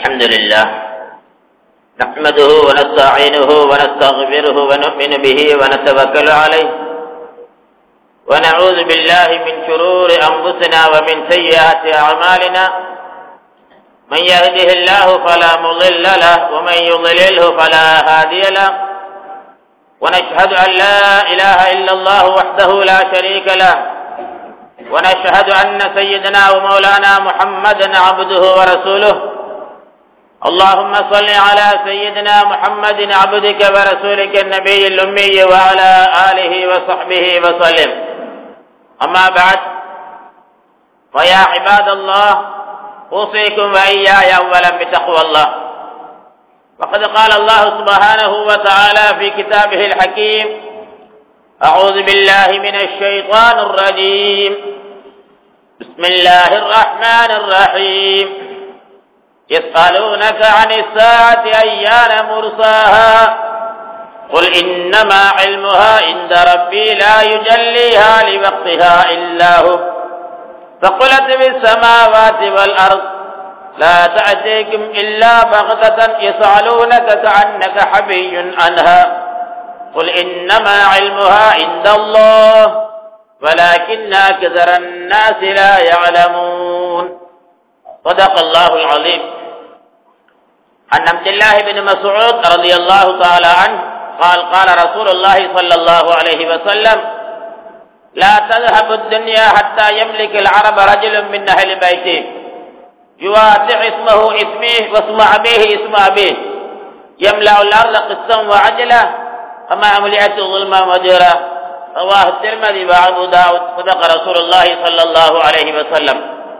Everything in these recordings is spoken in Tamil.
الحمد لله نحمده ونستعينه ونستغفره ونؤمن به ونتوكل عليه ونعوذ بالله من شرور أنفسنا ومن سيئات أعمالنا من يهده الله فلا مضل له ومن يضلله فلا هادي له ونشهد أن لا إله إلا الله وحده لا شريك له ونشهد أن سيدنا ومولانا محمدا عبده ورسوله اللهم صل على سيدنا محمد عبدك ورسولك النبي الأمي وعلى آله وصحبه وسلم أما بعد ويا عباد الله أوصيكم وإياي أولا بتقوى الله وقد قال الله سبحانه وتعالى في كتابه الحكيم أعوذ بالله من الشيطان الرجيم بسم الله الرحمن الرحيم يسألونك عن الساعة أيان مرساها قل إنما علمها عند ربي لا يجليها لوقتها إلا هو فقلت في السماوات والأرض لا تأتيكم إلا بغتة يسألونك كأنك حبي عنها قل إنما علمها عند الله ولكن أكثر الناس لا يعلمون صدق الله العظيم عن عبد الله بن مسعود رضي الله تعالى عنه قال قال رسول الله صلى الله عليه وسلم لا تذهب الدنيا حتى يملك العرب رجل من أهل بيته يواتع اسمه اسمه واسم أبيه اسم أبيه يملأ الأرض قسطا وعجلة وما ملئت ظلما وجرا رواه الترمذي وابو داود صدق رسول الله صلى الله عليه وسلم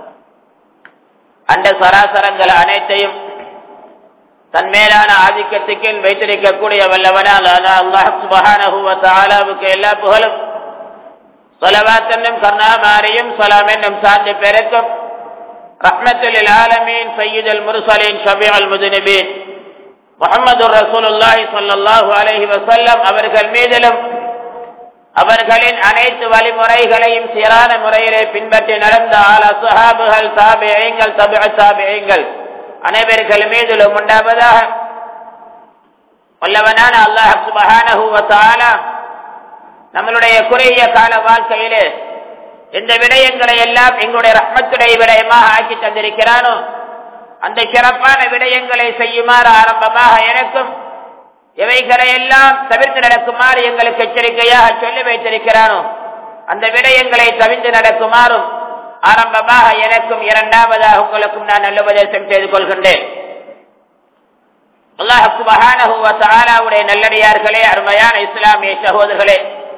அண்ட சராசரங்கள் அனைத்தையும் தன் மேலான ஆதிக்கத்துக்கு வைத்திருக்கக்கூடிய வல்லவனால் அல்லாஹ் சுபஹானஹு வ தஆலாவுக்கு எல்லா புகழும் ஸலவாத் என்னும் கருணாமாரியும் ஸலாம் என்னும் சார்ந்த பெருக்கும் ரஹ்மத்துல் ஆலமீன் சய்யிதுல் முர்சலீன் ஷபீஉல் முதுனிபீன் முகமது ரசூலுல்லாஹி ஸல்லல்லாஹு அலைஹி வஸல்லம் அவர்கள் மீதிலும் அவர்களின் அனைத்து வழிமுறைகளையும் சீரான முறையிலே பின்பற்றி நடந்த ஆல சுஹாபுகள் தாபியங்கள் தபு தாபியங்கள் அனைவர்கள் மீதிலும் உண்டாவதாக வல்லவனான அல்லாஹ் சுபஹானஹு வ தஆலா நம்மளுடைய குறுகிய கால வாழ்க்கையிலே எந்த விடயங்களை எல்லாம் எங்களுடைய ரஹ்மத்துடைய விடயமாக ஆக்கி தந்திருக்கிறானோ அந்த சிறப்பான விடயங்களை செய்யுமாறு ஆரம்பமாக எனக்கும் எவைகளை எல்லாம் தவிர்த்து நடக்குமாறு எங்களுக்கு எச்சரிக்கையாக சொல்லி வைத்திருக்கிறானோ அந்த விடயங்களை தவிர்த்து நடக்குமாறும் ஆரம்பமாக எனக்கும் இரண்டாவதாக உங்களுக்கும் நான் நல்ல உபதேசம் செய்து கொள்கின்றேன் அல்லாஹுடைய நல்லடியார்களே அருமையான இஸ்லாமிய சகோதரர்களே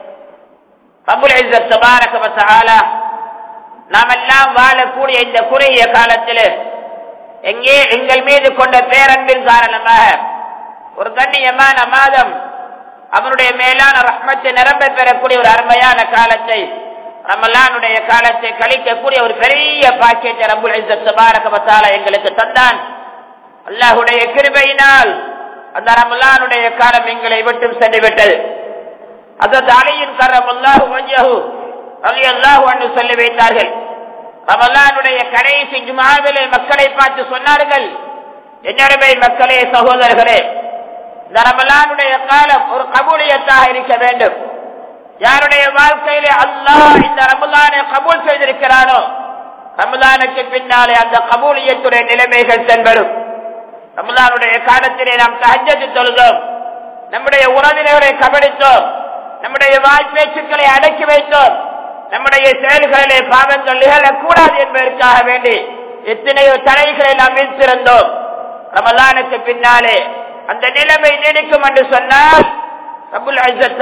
நாம் எல்லாம் வாழக்கூடிய இந்த குறுகிய காலத்தில் எங்கே எங்கள் மீது கொண்ட பேரன்பின் காரணமாக ஒரு கண்ணியமான மாதம் அவனுடைய மேலான ரஹ்மத்தை நிரம்ப பெறக்கூடிய ஒரு அருமையான காலத்தை ரமலானுடைய காலத்தை கழிக்கக்கூடிய ஒரு பெரிய பாக்கியத்தை ரம்புல் சுபாரகமத்தால எங்களுக்கு தந்தான் அல்லாஹுடைய கிருபையினால் அந்த ரமலானுடைய காலம் எங்களை விட்டும் சென்று விட்டது அதற்கு அலையின் கரம் அல்லாஹு வஞ்சகு அல்லாஹு என்று சொல்லி வைத்தார்கள் ரமலானுடைய கடைசி ஜுமாவிலே மக்களை பார்த்து சொன்னார்கள் என்னுடைய மக்களே சகோதரர்களே இந்த ரமலானுடைய காலம் ஒரு கபூலியத்தாக இருக்க வேண்டும் யாருடைய வாழ்க்கையிலே அல்லாஹ் இந்த ரமலானை கபூல் செய்திருக்கிறானோ ரமலானுக்கு பின்னாலே அந்த கபூலியத்துடைய நிலைமைகள் தென்படும் ரமலானுடைய காலத்திலே நாம் தஹஜத்து தொழுதோம் நம்முடைய உறவினர்களை கபடித்தோம் நம்முடைய வாய்ப்பேச்சுக்களை அடக்கி வைத்தோம் நம்முடைய செயல்களிலே பாவங்கள் நிகழக்கூடாது என்பதற்காக வேண்டி எத்தனையோ தடைகளை நாம் வீழ்த்திருந்தோம் ரமலானுக்கு பின்னாலே அந்த நிலைமை நீடிக்கும் என்று சொன்னால் ரபுல்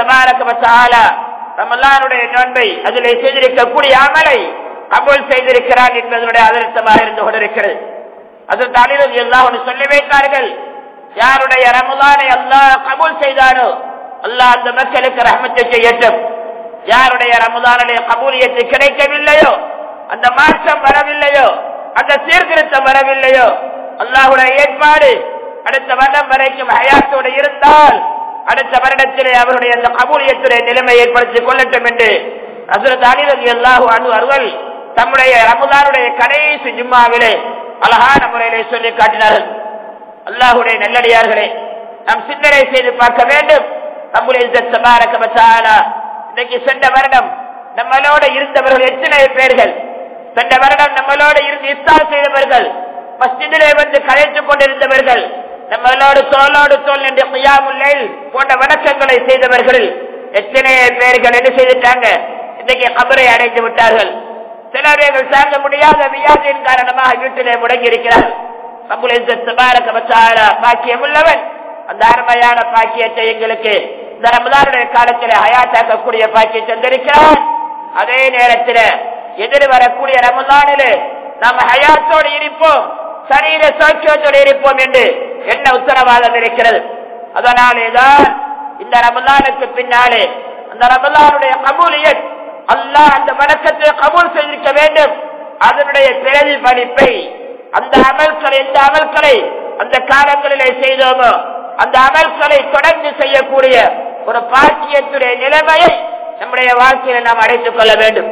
ரமலானுடைய நோன்பை அதில் செய்திருக்கக்கூடிய அமலை கபூல் செய்திருக்கிறான் என்பதனுடைய அதிர்ஷ்டமாக இருந்து கொண்டிருக்கிறது அதற்கு அழிவது எல்லாம் ஒன்று சொல்லி வைத்தார்கள் யாருடைய ரமலானை அல்லாஹ் கபூல் செய்தானோ அல்லாஹ் அந்த மக்களுக்கு ரஹமத்தை செய்யட்டும் யாருடைய ரமதானுடைய கபூலியத்து கிடைக்கவில்லையோ அந்த மாற்றம் வரவில்லையோ அந்த சீர்திருத்தம் வரவில்லையோ அல்லாஹுடைய ஏற்பாடு அடுத்த வருடம் வரைக்கும் ஹயாத்தோடு இருந்தால் அடுத்த வருடத்திலே அவருடைய அந்த கபூலியத்துடைய நிலைமை ஏற்படுத்திக் கொள்ளட்டும் என்று அசுரத் அலிரதி அல்லாஹு அனு அவர்கள் தம்முடைய ரமதானுடைய கடைசி ஜும்மாவிலே அழகான முறையிலே சொல்லி காட்டினார்கள் அல்லாஹுடைய நல்லடியார்களே நாம் சிந்தனை செய்து பார்க்க வேண்டும் நம்முடைய இன்னைக்கு சென்ற வருடம் நம்மளோட இருந்தவர்கள் எத்தனை பேர்கள் சென்ற வருடம் நம்மளோட இருந்து இஸ்தால் செய்தவர்கள் மஸ்ஜிதிலே வந்து கலைத்துக் கொண்டிருந்தவர்கள் நம்மளோடு தோளோடு தோல் என்ற கையாமுல்லை போன்ற வணக்கங்களை செய்தவர்கள் எத்தனை பேர்கள் என்ன செய்துட்டாங்க இன்னைக்கு கபரை அடைந்து விட்டார்கள் சில பேர்கள் தாங்க முடியாத வியாதியின் காரணமாக வீட்டிலே முடங்கி இருக்கிறார் பாக்கியம் உள்ளவன் அந்த அருமையான பாக்கியத்தை எங்களுக்கு இந்த ரமதானுடைய காலத்தில் ஹயாத்தாக்கக்கூடிய பாக்கியம் தந்திருக்கிறான் அதே நேரத்தில் எதிர் வரக்கூடிய ரமதானிலே நாம் ஹயாத்தோடு இருப்போம் சரீர சௌக்கியத்தோடு இருப்போம் என்று என்ன உத்தரவாதம் இருக்கிறது அதனாலேதான் இந்த ரமதானுக்கு பின்னாலே அந்த ரமதானுடைய கபூலியத் அல்லாஹ் அந்த வணக்கத்தை கபூல் செய்திருக்க வேண்டும் அதனுடைய பிரதிபலிப்பை அந்த அமல்களை எந்த அமல்களை அந்த காலங்களிலே செய்தோமோ அந்த அமல்களை தொடர்ந்து செய்யக்கூடிய ஒரு பாக்கியத்துடைய நிலைமையை நம்முடைய வாழ்க்கையில நாம் அடைத்துக் கொள்ள வேண்டும்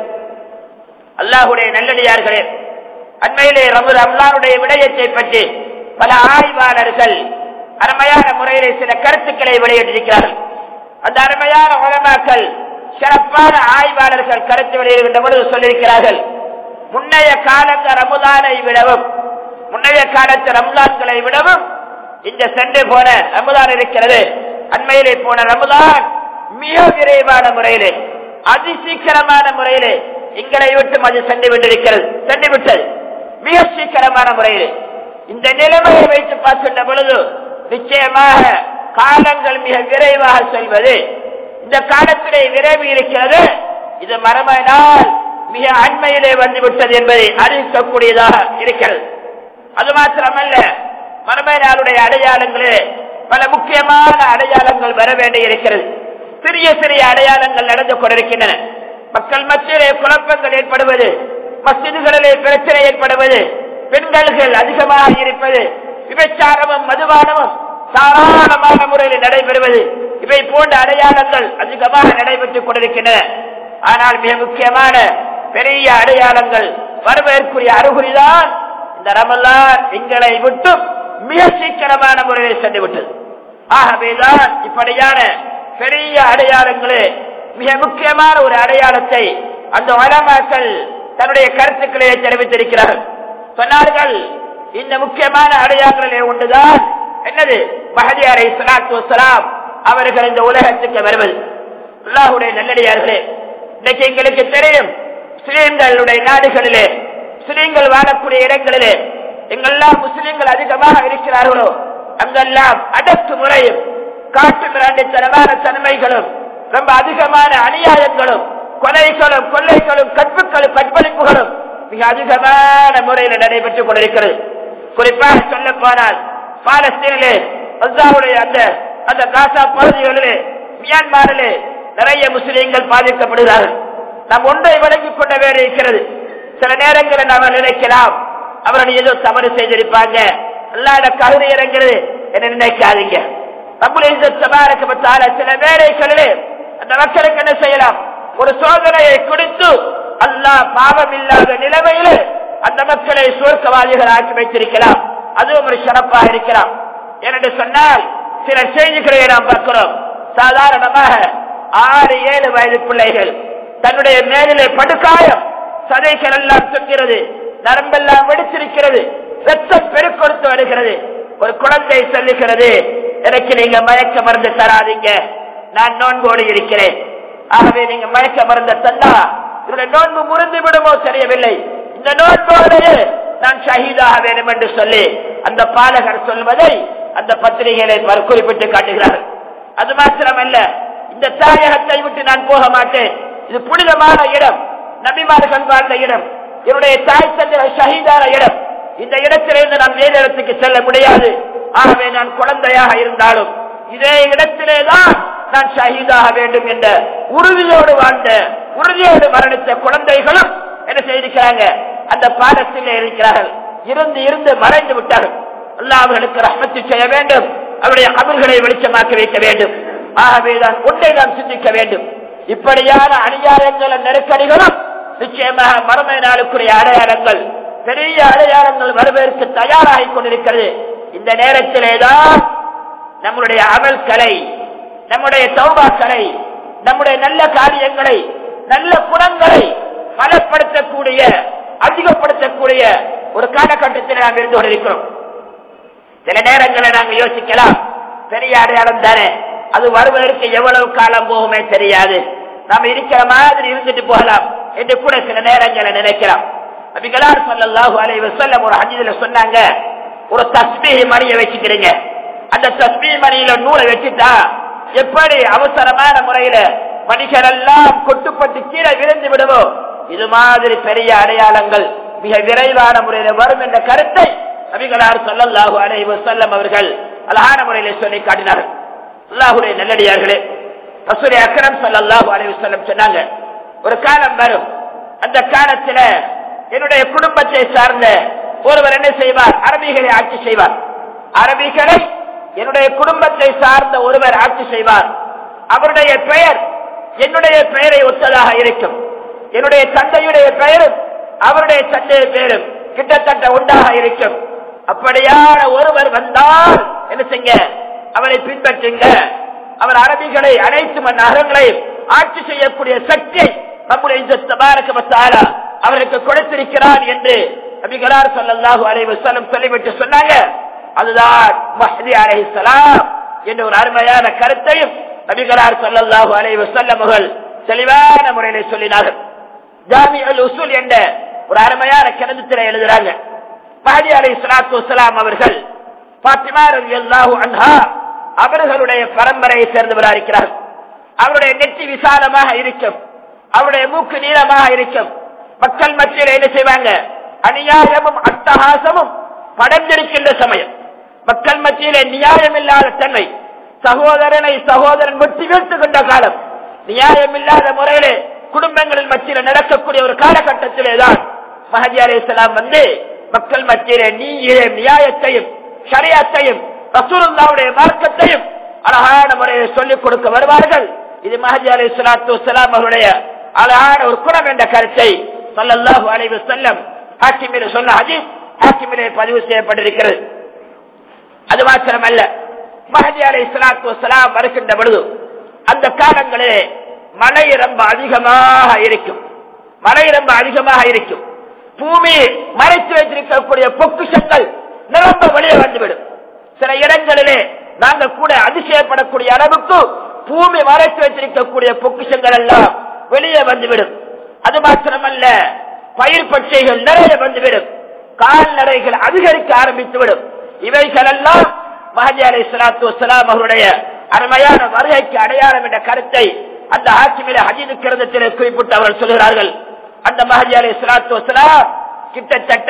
அல்லாஹுடைய நல்லடியார்களே அண்மையிலே ரமு ரம்லானுடைய விடயத்தை பற்றி பல ஆய்வாளர்கள் அருமையான முறையிலே சில கருத்துக்களை வெளியிட்டிருக்கிறார்கள் அந்த அருமையான உலமாக்கள் சிறப்பான ஆய்வாளர்கள் கருத்து வெளியிடுகின்ற பொழுது சொல்லியிருக்கிறார்கள் முன்னைய காலத்த ரமுதானை விடவும் முன்னைய காலத்து ரம்லான்களை விடவும் இந்த சென்று போன ரமுதான் இருக்கிறது அண்மையிலே போன ரமுதான் மிக விரைவான முறையிலே அதிசீக்கிரமான முறையிலே எங்களை விட்டு அது சென்று விட்டிருக்கிறது சென்று விட்டது மிக சீக்கிரமான முறையிலே இந்த நிலைமையை வைத்து பார்க்கின்ற பொழுது நிச்சயமாக காலங்கள் மிக விரைவாக செல்வது இந்த காலத்திலே விரைவு இருக்கிறது இது மரபனால் மிக அண்மையிலே வந்துவிட்டது என்பதை அறிவிக்கக்கூடியதாக இருக்கிறது அது மாத்திரமல்ல மறுமை நாளுடைய அடையாளங்களே பல முக்கியமான அடையாளங்கள் வர வேண்டி இருக்கிறது சிறிய சிறிய அடையாளங்கள் நடந்து கொண்டிருக்கின்றன மக்கள் மத்தியிலே குழப்பங்கள் ஏற்படுவது மசிதிகளிலே பிரச்சனை ஏற்படுவது பெண்கள்கள் அதிகமாக இருப்பது விபச்சாரமும் மதுபானமும் தாராளமான முறையில் நடைபெறுவது இவை போன்ற அடையாளங்கள் அதிகமாக நடைபெற்றுக் கொண்டிருக்கின்றன ஆனால் மிக முக்கியமான பெரிய அடையாளங்கள் வரவேற்குரிய அறிகுறிதான் இந்த ரமலான் எங்களை விட்டு மிக சீக்கிரமான முறையில் சென்று விட்டது ஆகவேதான் இப்படியான பெரிய அடையாளங்களே மிக முக்கியமான ஒரு அடையாளத்தை அந்த வளமாக்கள் தன்னுடைய கருத்துக்களை தெரிவித்திருக்கிறார்கள் சொன்னார்கள் இந்த முக்கியமான அடையாளங்களே ஒன்றுதான் என்னது மஹதி அலை சலாத்து வசலாம் அவர்கள் இந்த உலகத்துக்கு வருவது அல்லாஹுடைய நல்லடியார்களே இன்னைக்கு எங்களுக்கு தெரியும் முஸ்லீம்களுடைய நாடுகளிலே முஸ்லீம்கள் வாழக்கூடிய இடங்களிலே எங்கெல்லாம் முஸ்லீம்கள் அதிகமாக இருக்கிறார்களோ அங்கெல்லாம் அடக்கு முறையும் காட்டு மிராண்டித்தனமான தன்மைகளும் ரொம்ப அதிகமான அநியாயங்களும் கொலைகளும் கொள்ளைகளும் கற்புகளும் கற்பழிப்புகளும் மிக அதிகமான முறையில் நடைபெற்றுக் கொண்டிருக்கிறது குறிப்பாக சொல்ல போனால் பாலஸ்தீனிலே அல்லாவுடைய அந்த அந்த காசா பகுதிகளிலே மியான்மாரிலே நிறைய முஸ்லீம்கள் பாதிக்கப்படுகிறார்கள் நாம் ஒன்றை விளங்கிக் கொண்ட வேறு இருக்கிறது சில நேரங்களில் நாம் நினைக்கலாம் அவர்கள் ஏதோ தவறு செய்திருப்பாங்க அல்லாத கருதி இறங்கிறது என்ன நினைக்காதீங்க நம்முடைய சில வேலைகளிலே அந்த மக்களுக்கு என்ன செய்யலாம் ஒரு சோதனையை கொடுத்து அல்லாஹ் பாவம் இல்லாத நிலைமையில் அந்த மக்களை சுவர்க்கவாதிகள் ஆக்கி வைத்திருக்கலாம் அதுவும் ஒரு சிறப்பாக இருக்கலாம் என்று சொன்னால் சில செய்திகளை நாம் பார்க்கிறோம் சாதாரணமாக ஆறு ஏழு வயது பிள்ளைகள் தன்னுடைய மேலிலே படுகாயம் சதைகள் எல்லாம் தொங்கிறது நரம்பெல்லாம் வெடிச்சிருக்கிறது ரத்தம் பெருக்கொடுத்து வருகிறது ஒரு குழந்தை சொல்லுகிறது எனக்கு நீங்க மயக்க மருந்து தராதீங்க நான் நோன்போடு இருக்கிறேன் ஆகவே நீங்க மயக்க மருந்த தந்தா என்னுடைய நோன்பு முறிந்து விடுமோ தெரியவில்லை இந்த நோன்போடையே நான் ஷஹீதாக வேண்டும் என்று சொல்லி அந்த பாலகர் சொல்வதை அந்த பத்திரிகைகளை குறிப்பிட்டு காட்டுகிறார்கள் அது மாத்திரமல்ல இந்த தாயகத்தை விட்டு நான் போக மாட்டேன் இது புனிதமான இடம் நபிமார்கள் வாழ்ந்த இடம் என்னுடைய தாய் தந்தை ஷஹீதான இடம் இந்த இடத்திலிருந்து நான் வேறு இடத்துக்கு செல்ல முடியாது ஆகவே நான் குழந்தையாக இருந்தாலும் இதே இடத்திலேதான் நான் ஷஹீதாக வேண்டும் என்ற உறுதியோடு வாழ்ந்த உறுதியோடு மரணித்த குழந்தைகளும் என்ன செய்திருக்கிறாங்க அந்த பாடத்திலே இருக்கிறார்கள் இருந்து இருந்து மறைந்து விட்டார்கள் அல்லாஹ் அவர்களுக்கு ரஹ்மத்து செய்ய வேண்டும் அவருடைய அமல்களை வெளிச்சமாக்க வைக்க வேண்டும் ஆகவேதான் ஒன்றை நாம் சிந்திக்க வேண்டும் இப்படியான அநியாயங்களும் நெருக்கடிகளும் நிச்சயமாக மறுமை நாளுக்குரிய அடையாளங்கள் பெரிய அடையாளங்கள் வரவேற்க தயாராகிக் கொண்டிருக்கிறது இந்த நேரத்திலேதான் நம்முடைய அமல்களை நம்முடைய தௌபாக்களை நம்முடைய நல்ல காரியங்களை நல்ல குணங்களை பலப்படுத்தக்கூடிய அதிகப்படுத்தக்கூடிய ஒரு காலகட்டத்தில் நாம் இருந்து கொண்டிருக்கிறோம் சில நேரங்களில் நாங்கள் யோசிக்கலாம் பெரிய அடையாளம் தானே அது வருவதற்கு எவ்வளவு காலம் போகுமே தெரியாது நாம் இருக்கிற மாதிரி இருந்துட்டு போகலாம் என்று கூட சில நேரங்களை நினைக்கலாம் அபிகளார் சொல்லல்லாஹு அலைஹி வஸல்லம் ஒரு ஹதீஸ்ல சொன்னாங்க ஒரு தஸ்பீஹ் மணியை வச்சுக்கிறீங்க அந்த தஸ்பீஹ் மணியில நூலை வச்சுட்டா எப்படி அவசரமான முறையில மனிதர் எல்லாம் கொட்டுப்பட்டு கீழே விழுந்து விடுவோம் இது மாதிரி பெரிய அடையாளங்கள் மிக விரைவான முறையில வரும் என்ற கருத்தை நபிகளார் சொல்லல்லாஹு அலைஹி வஸல்லம் அவர்கள் அழகான முறையில சொல்லி காட்டினார்கள் அல்லாஹுடைய நல்லடியார்களே ரசூலை அக்ரம் ஸல்லல்லாஹு அலைஹி வஸல்லம் சொன்னாங்க ஒரு காலம் வரும் அந்த காலத்துல என்னுடைய குடும்பத்தை சார்ந்த ஒருவர் என்ன செய்வார் அரபிகளை ஆட்சி செய்வார் அரபிகளை என்னுடைய குடும்பத்தை சார்ந்த ஒருவர் ஆட்சி செய்வார் அவருடைய பெயர் என்னுடைய பெயரை ஒத்ததாக இருக்கும் என்னுடைய தந்தையுடைய பெயரும் அவருடைய தந்தைய பெயரும் கிட்டத்தட்ட ஒன்றாக இருக்கும் அப்படியான ஒருவர் வந்தால் என்ன செய்ய அவரை பின்பற்றுங்க அவர் அரபிகளை அனைத்து நகரங்களையும் ஆட்சி செய்யக்கூடிய சக்தியை நம்முடைய இந்த தபாரக அவருக்கு கொடுத்திருக்கிறார் என்று நபிகளார் சொல்லல்லாஹு அலைஹி வஸல்லம் சொல்லிவிட்டு சொன்னாங்க அதுதான் மஹதி அலைஹிஸ்ஸலாம் என்ற ஒரு அருமையான கருத்தையும் நபிகளார் சொல்லல்லாஹு அலைஹி வஸல்லம் அவர்கள் தெளிவான முறையில சொல்லினார்கள் ஜாமிஉல் உசூல் என்ற ஒரு அருமையான கிரந்தத்தில் எழுதுறாங்க மஹதி அலைஹிஸ்ஸலாத்து வஸலாம் அவர்கள் பாத்திமா ரலியல்லாஹு அன்ஹா அவர்களுடைய பரம்பரையை சேர்ந்தவராக இருக்கிறார் அவருடைய நெற்றி விசாலமாக இருக்கும் அவருடைய மூக்கு நீளமாக இருக்கும் மக்கள் மத்தியில் என்ன செய்வாங்க அநியாயமும் அட்டகாசமும் படர்ந்திருக்கின்ற சமயம் மக்கள் மத்தியிலே நியாயம் இல்லாத தன்மை சகோதரனை சகோதரன் வெட்டி வீழ்த்து கொண்ட காலம் நியாயம் இல்லாத முறையிலே குடும்பங்களின் மத்தியில் நடக்கக்கூடிய ஒரு காலகட்டத்திலே தான் மஹதி அலிஸ்லாம் வந்து மக்கள் மத்தியிலே நீயே நியாயத்தையும் ஷரியத்தையும் ரசூலுல்லாவுடைய மார்க்கத்தையும் அழகான முறையில் சொல்லிக் கொடுக்க வருவார்கள் இது மஹதி அலி சலாத்து வலாம் அவருடைய அழகான ஒரு குணம் என்ற கருத்தை சல்லல்லாஹு அலைவு செல்லம் ஹாக்கிமிலே சொன்ன ஹதீஸ் ஹாக்கிமிலே பதிவு செய்யப்பட்டிருக்கிறது அது மாத்திரமல்ல மஹதி அலி சலாத்து வலாம் வருகின்ற பொழுது அந்த காலங்களிலே மழை ரொம்ப அதிகமாக இருக்கும் மழை ரொம்ப அதிகமாக இருக்கும் பூமி மறைத்து வைத்திருக்கக்கூடிய பொக்குஷங்கள் நிரம்ப வெளியே வந்துவிடும் சில இடங்களிலே நாங்கள் கூட அதிசயப்படக்கூடிய அளவுக்கு பூமி மறைத்து வைத்திருக்கக்கூடிய பொக்குஷங்கள் எல்லாம் வெளியே வந்துவிடும் அது மாத்திரமல்ல பயிர் பச்சைகள் நிறைய வந்துவிடும் கால்நடைகள் அதிகரிக்க ஆரம்பித்துவிடும் இவைகள் எல்லாம் மஹதி அலி சலாத்து வலாம் அவருடைய அருமையான வருகைக்கு அடையாளம் என்ற கருத்தை அந்த ஆட்சிமில ஹஜீது கிரதத்திலே குறிப்பிட்டு அவர்கள் சொல்கிறார்கள் அந்த மஹதி அலி சலாத்து வலாம் கிட்டத்தட்ட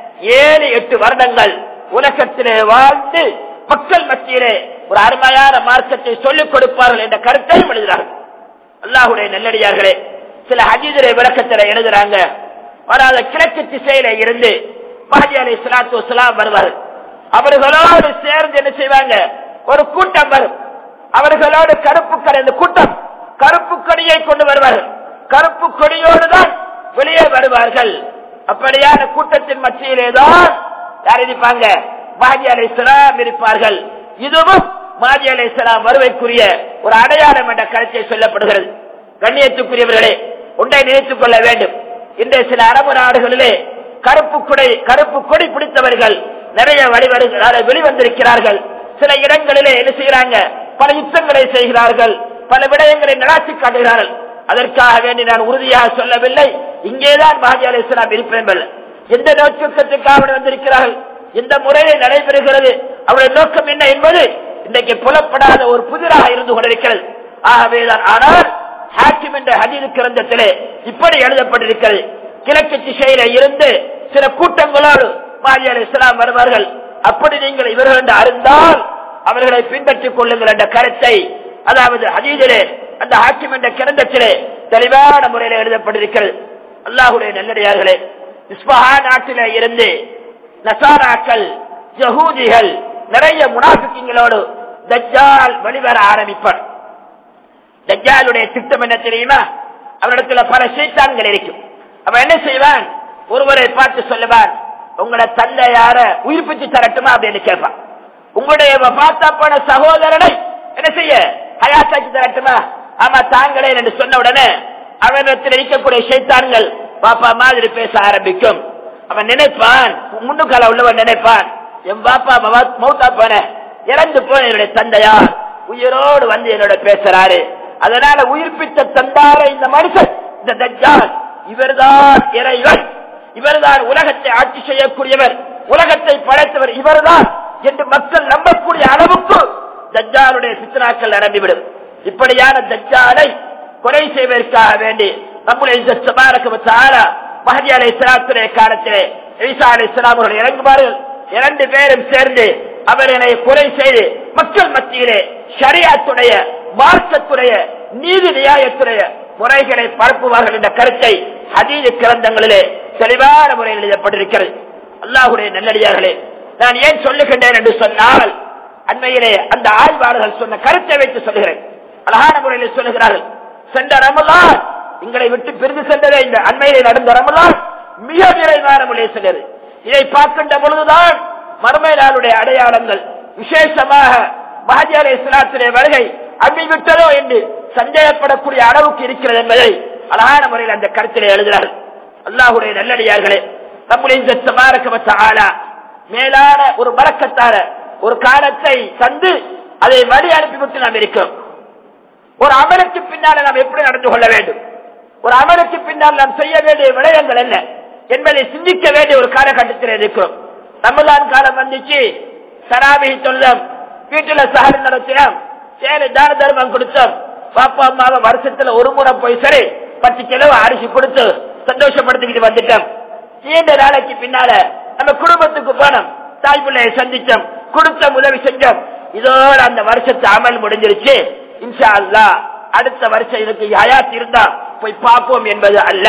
ஏழு எட்டு வருடங்கள் உலகத்திலே வாழ்ந்து மக்கள் மத்தியிலே ஒரு அருமையான மார்க்கத்தை சொல்லிக் கொடுப்பார்கள் என்ற கருத்தையும் எழுதுகிறார்கள் அல்லாஹுடைய நல்லடியார்களே சில ஹஜீதுரை விளக்கத்தில எழுதுறாங்க வராத கிழக்கு திசையில இருந்து மஹதி அலி சலாத்து வலாம் வருவார்கள் அவர்களோடு சேர்ந்து என்ன செய்வாங்க ஒரு கூட்டம் வரும் அவர்களோடு கருப்பு கரை கூட்டம் கருப்பு கொடியை கொண்டு வருவார்கள் கருப்பு கொடியோடு தான் வெளியே வருவார்கள் அப்படியான கூட்டத்தின் மத்தியிலேதான் யார் இருப்பாங்க மாஜி அலை இருப்பார்கள் இதுவும் மாஜி அலை வருவைக்குரிய ஒரு அடையாளம் என்ற கருத்தை சொல்லப்படுகிறது கண்ணியத்துக்குரியவர்களே ஒன்றை நினைத்துக் கொள்ள வேண்டும் இன்றைய சில அரபு நாடுகளிலே கருப்பு கொடை கருப்பு கொடி பிடித்தவர்கள் நிறைய வழிவருகிறார்கள் வெளிவந்திருக்கிறார்கள் சில இடங்களிலே என்ன செய்கிறாங்க பல யுத்தங்களை செய்கிறார்கள் பல விடயங்களை நடாத்தி காட்டுகிறார்கள் அதற்காக வேண்டி நான் உறுதியாக சொல்லவில்லை இங்கேதான் மஹதி அலி இஸ்லாம் இருப்பேன் எந்த நோக்கத்துக்காக வந்திருக்கிறார்கள் எந்த முறையில் நடைபெறுகிறது அவருடைய நோக்கம் என்ன என்பது இன்றைக்கு புலப்படாத ஒரு புதிராக இருந்து கொண்டிருக்கிறது ஆகவேதான் ஆனால் ஹாக்கிம் என்ற ஹதீது கிரந்தத்திலே இப்படி எழுதப்பட்டிருக்கிறது கிழக்கு திசையில இருந்து சில கூட்டங்களோடு மாஜி அலி இஸ்லாம் வருவார்கள் அப்படி நீங்கள் இவர்கள் அறிந்தால் அவர்களை பின்பற்றிக் கொள்ளுங்கள் என்ற கருத்தை அதாவது ஹதீதிலே அந்த ஹாக்கிம் என்ற கிரந்தத்திலே தெளிவான முறையில் எழுதப்பட்டிருக்கிறது அல்லாஹுடைய நல்லடியார்களே இஸ்பஹா நாட்டில இருந்து நசாராக்கள் ஜஹூதிகள் நிறைய முனாபிக்கிங்களோடு தஜ்ஜால் வெளிவர ஆரம்பிப்பார் தஜ்ஜாலுடைய திட்டம் என்ன தெரியுமா அவரிடத்துல பல சைத்தான்கள் இருக்கும் அவன் என்ன செய்வான் ஒருவரை பார்த்து சொல்லுவான் உங்களோட தந்தை யார உயிர்ப்பிச்சு தரட்டுமா அப்படின்னு கேட்பான் உங்களுடைய பார்த்தா போன சகோதரனை என்ன செய்ய ஹயாத்தாக்கி தரட்டுமா ஆமா தாங்களே என்று சொன்ன உடனே அவனிடத்தில் இருக்கக்கூடிய சைத்தான்கள் பாப்பா மாதிரி பேச ஆரம்பிக்கும் அவன் நினைப்பான் முன்னுக்கால உள்ளவன் நினைப்பான் என் பாப்பா மௌத்தா போன இறந்து போன என்னுடைய தந்தையார் உயிரோடு வந்து என்னோட பேசுறாரு அதனால உயிர்ப்பித்த தந்தார இந்த மனுஷன் இந்த தஜ்ஜால் இவர்தான் இறைவன் இவர்தான் உலகத்தை ஆட்சி செய்யக்கூடியவர் உலகத்தை படைத்தவர் இவர்தான் என்று மக்கள் நம்பக்கூடிய அளவுக்கு தஜ்ஜாலுடைய சித்தனாக்கள் நிரம்பிவிடும் இப்படியான தஜ்ஜாலை கொலை செய்வதற்காக வேண்டி நம்முடைய மஹதி அலை இஸ்லாத்துடைய காலத்திலே ஈசா அலை இஸ்லாம் அவர்கள் இறங்குவார்கள் இரண்டு பேரும் சேர்ந்து அவர்களை கொலை செய்து மக்கள் மத்தியிலே ஷரியாத்துடைய மார்க்கத்துடைய நீதி நியாயத்துடைய முறைகளை பரப்புவார்கள் என்ற கருத்தை அதீத கிரந்தங்களிலே தெளிவான முறையில் எழுதப்பட்டிருக்கிறது அல்லாஹுடைய நல்லடியார்களே நான் ஏன் சொல்லுகின்றேன் என்று சொன்னால் அண்மையிலே அந்த ஆய்வாளர்கள் சொன்ன கருத்தை வைத்து சொல்லுகிறேன் அழகான முறையில் சொல்லுகிறார்கள் சென்ற ரமலான் எங்களை விட்டு பிரிந்து சென்றதே இந்த அண்மையிலே நடந்த ரமலான் மிக நிறைவான முறையில் சென்றது இதை பார்க்கின்ற பொழுதுதான் மறுமை நாளுடைய அடையாளங்கள் விசேஷமாக மஹதி அலை இஸ்லாத்துடைய வருகை அம்மி விட்டதோ என்று சந்தேகப்படக்கூடிய அளவுக்கு இருக்கிறது என்பதை அழகான முறையில் அந்த கருத்திலே எழுதுகிறார்கள் அல்லாஹுடைய நல்லடியார்களே நம்முடைய சமாரக்கமத்த ஆளா மேலான ஒரு மறக்கத்தார ஒரு காலத்தை தந்து அதை வழி அனுப்பிவிட்டு நாம் இருக்கோம் ஒரு அமலுக்கு பின்னால் நாம் எப்படி நடந்து கொள்ள வேண்டும் ஒரு அமலுக்கு பின்னால் நாம் செய்ய வேண்டிய விடயங்கள் என்ன என்பதை சிந்திக்க வேண்டிய ஒரு காலகட்டத்தில் இருக்கிறோம் ரமலான் காலம் வந்துச்சு சராபி தொழுதம் வீட்டுல சஹர் நடத்தினோம் சேலை தான தர்மம் கொடுத்தோம் பாப்பா அம்மாவை வருஷத்துல ஒரு முறை போய் சரி பத்து கிலோ அரிசி கொடுத்து சந்தோஷப்படுத்திக்கிட்டு வந்துட்டோம் நீண்ட நாளைக்கு பின்னால நம்ம குடும்பத்துக்கு போனோம் தாய் பிள்ளையை சந்திச்சோம் கொடுத்த உதவி செஞ்சோம் இதோட அந்த வருஷத்து அமல் முடிஞ்சிருச்சு இன்ஷா அல்லா அடுத்த வருஷம் இதுக்கு ஹயாத் இருந்தா போய் பார்ப்போம் என்பது அல்ல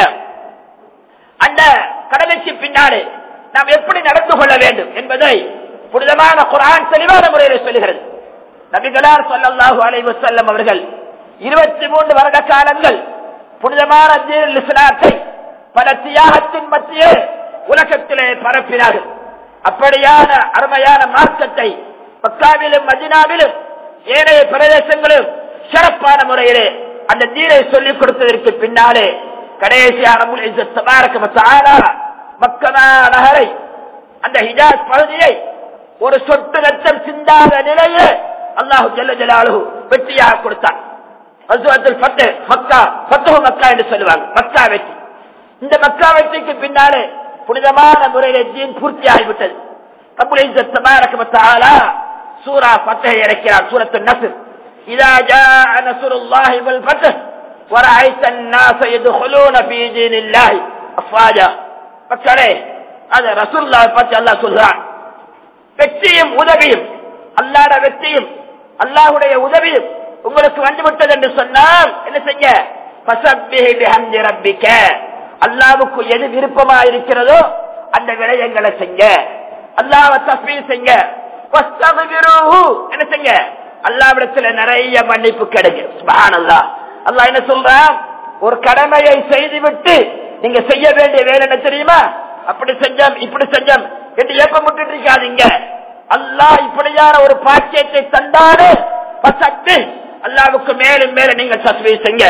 அந்த கடமைக்கு பின்னாலே நாம் எப்படி நடந்து கொள்ள வேண்டும் என்பதை புனிதமான குரான் தெளிவான முறையில் சொல்லுகிறது நபிகளார் சொல்லல்லாஹு அலைவு செல்லம் அவர்கள் இருபத்தி மூன்று வருட காலங்கள் புனிதமான இஸ்லாத்தை பல தியாகத்தின் மத்தியே உலகத்திலே பரப்பினார்கள் அப்படியான அருமையான மார்க்கத்தை பக்காவிலும் மதினாவிலும் ஏனைய பிரதேசங்களும் சிறப்பான முறையிலே அந்த தீரை சொல்லிக் கொடுத்ததற்கு பின்னாலே கடைசியான மக்கமா நகரை அந்த ஹிஜாஸ் பகுதியை ஒரு சொட்டு ரத்தம் சிந்தாத நிலையே அல்லாஹு ஜல்ல ஜலாலு வெற்றியாக கொடுத்தான் மக்கா பத்துவ மக்கா என்று சொல்லுவாங்க மக்கா வெற்றி இந்த மக்கா வெற்றிக்கு பின்னாலே புனிதமான முறையிலே தீன் பூர்த்தி ஆகிவிட்டது சூரா பத்தகை இறக்கிறார் சூரத்து நசர் إذا جاء نصر الله والفتح ورأيت الناس يدخلون في دين الله أفواجا மக்களே அது ரசூல்லா பற்றி அல்லாஹ் சொல்கிறான் வெற்றியும் உதவியும் அல்லாட வெற்றியும் அல்லாஹுடைய உதவியும் உங்களுக்கு வந்துவிட்டது என்று சொன்னால் என்ன செய்ய அல்லாவுக்கு எது விருப்பமா இருக்கிறதோ அந்த விடயங்களை செய்ய அல்லாவை தஸ்மீ செய்ய என்ன செய்ய அல்லாவிடத்துல நிறைய மன்னிப்பு கிடைக்கும் அல்லா என்ன சொல்றான் ஒரு கடமையை செய்துவிட்டு நீங்க செய்ய வேண்டிய வேலை என்ன தெரியுமா அப்படி செஞ்சோம் இப்படி செஞ்சோம் என்று ஏப்பமிட்டு இருக்காதீங்க அல்லாஹ் இப்படியான ஒரு பாக்கியத்தை தந்தாரு பசத்து அல்லாவுக்கு மேலும் மேல நீங்க தஸ்மீ செய்ய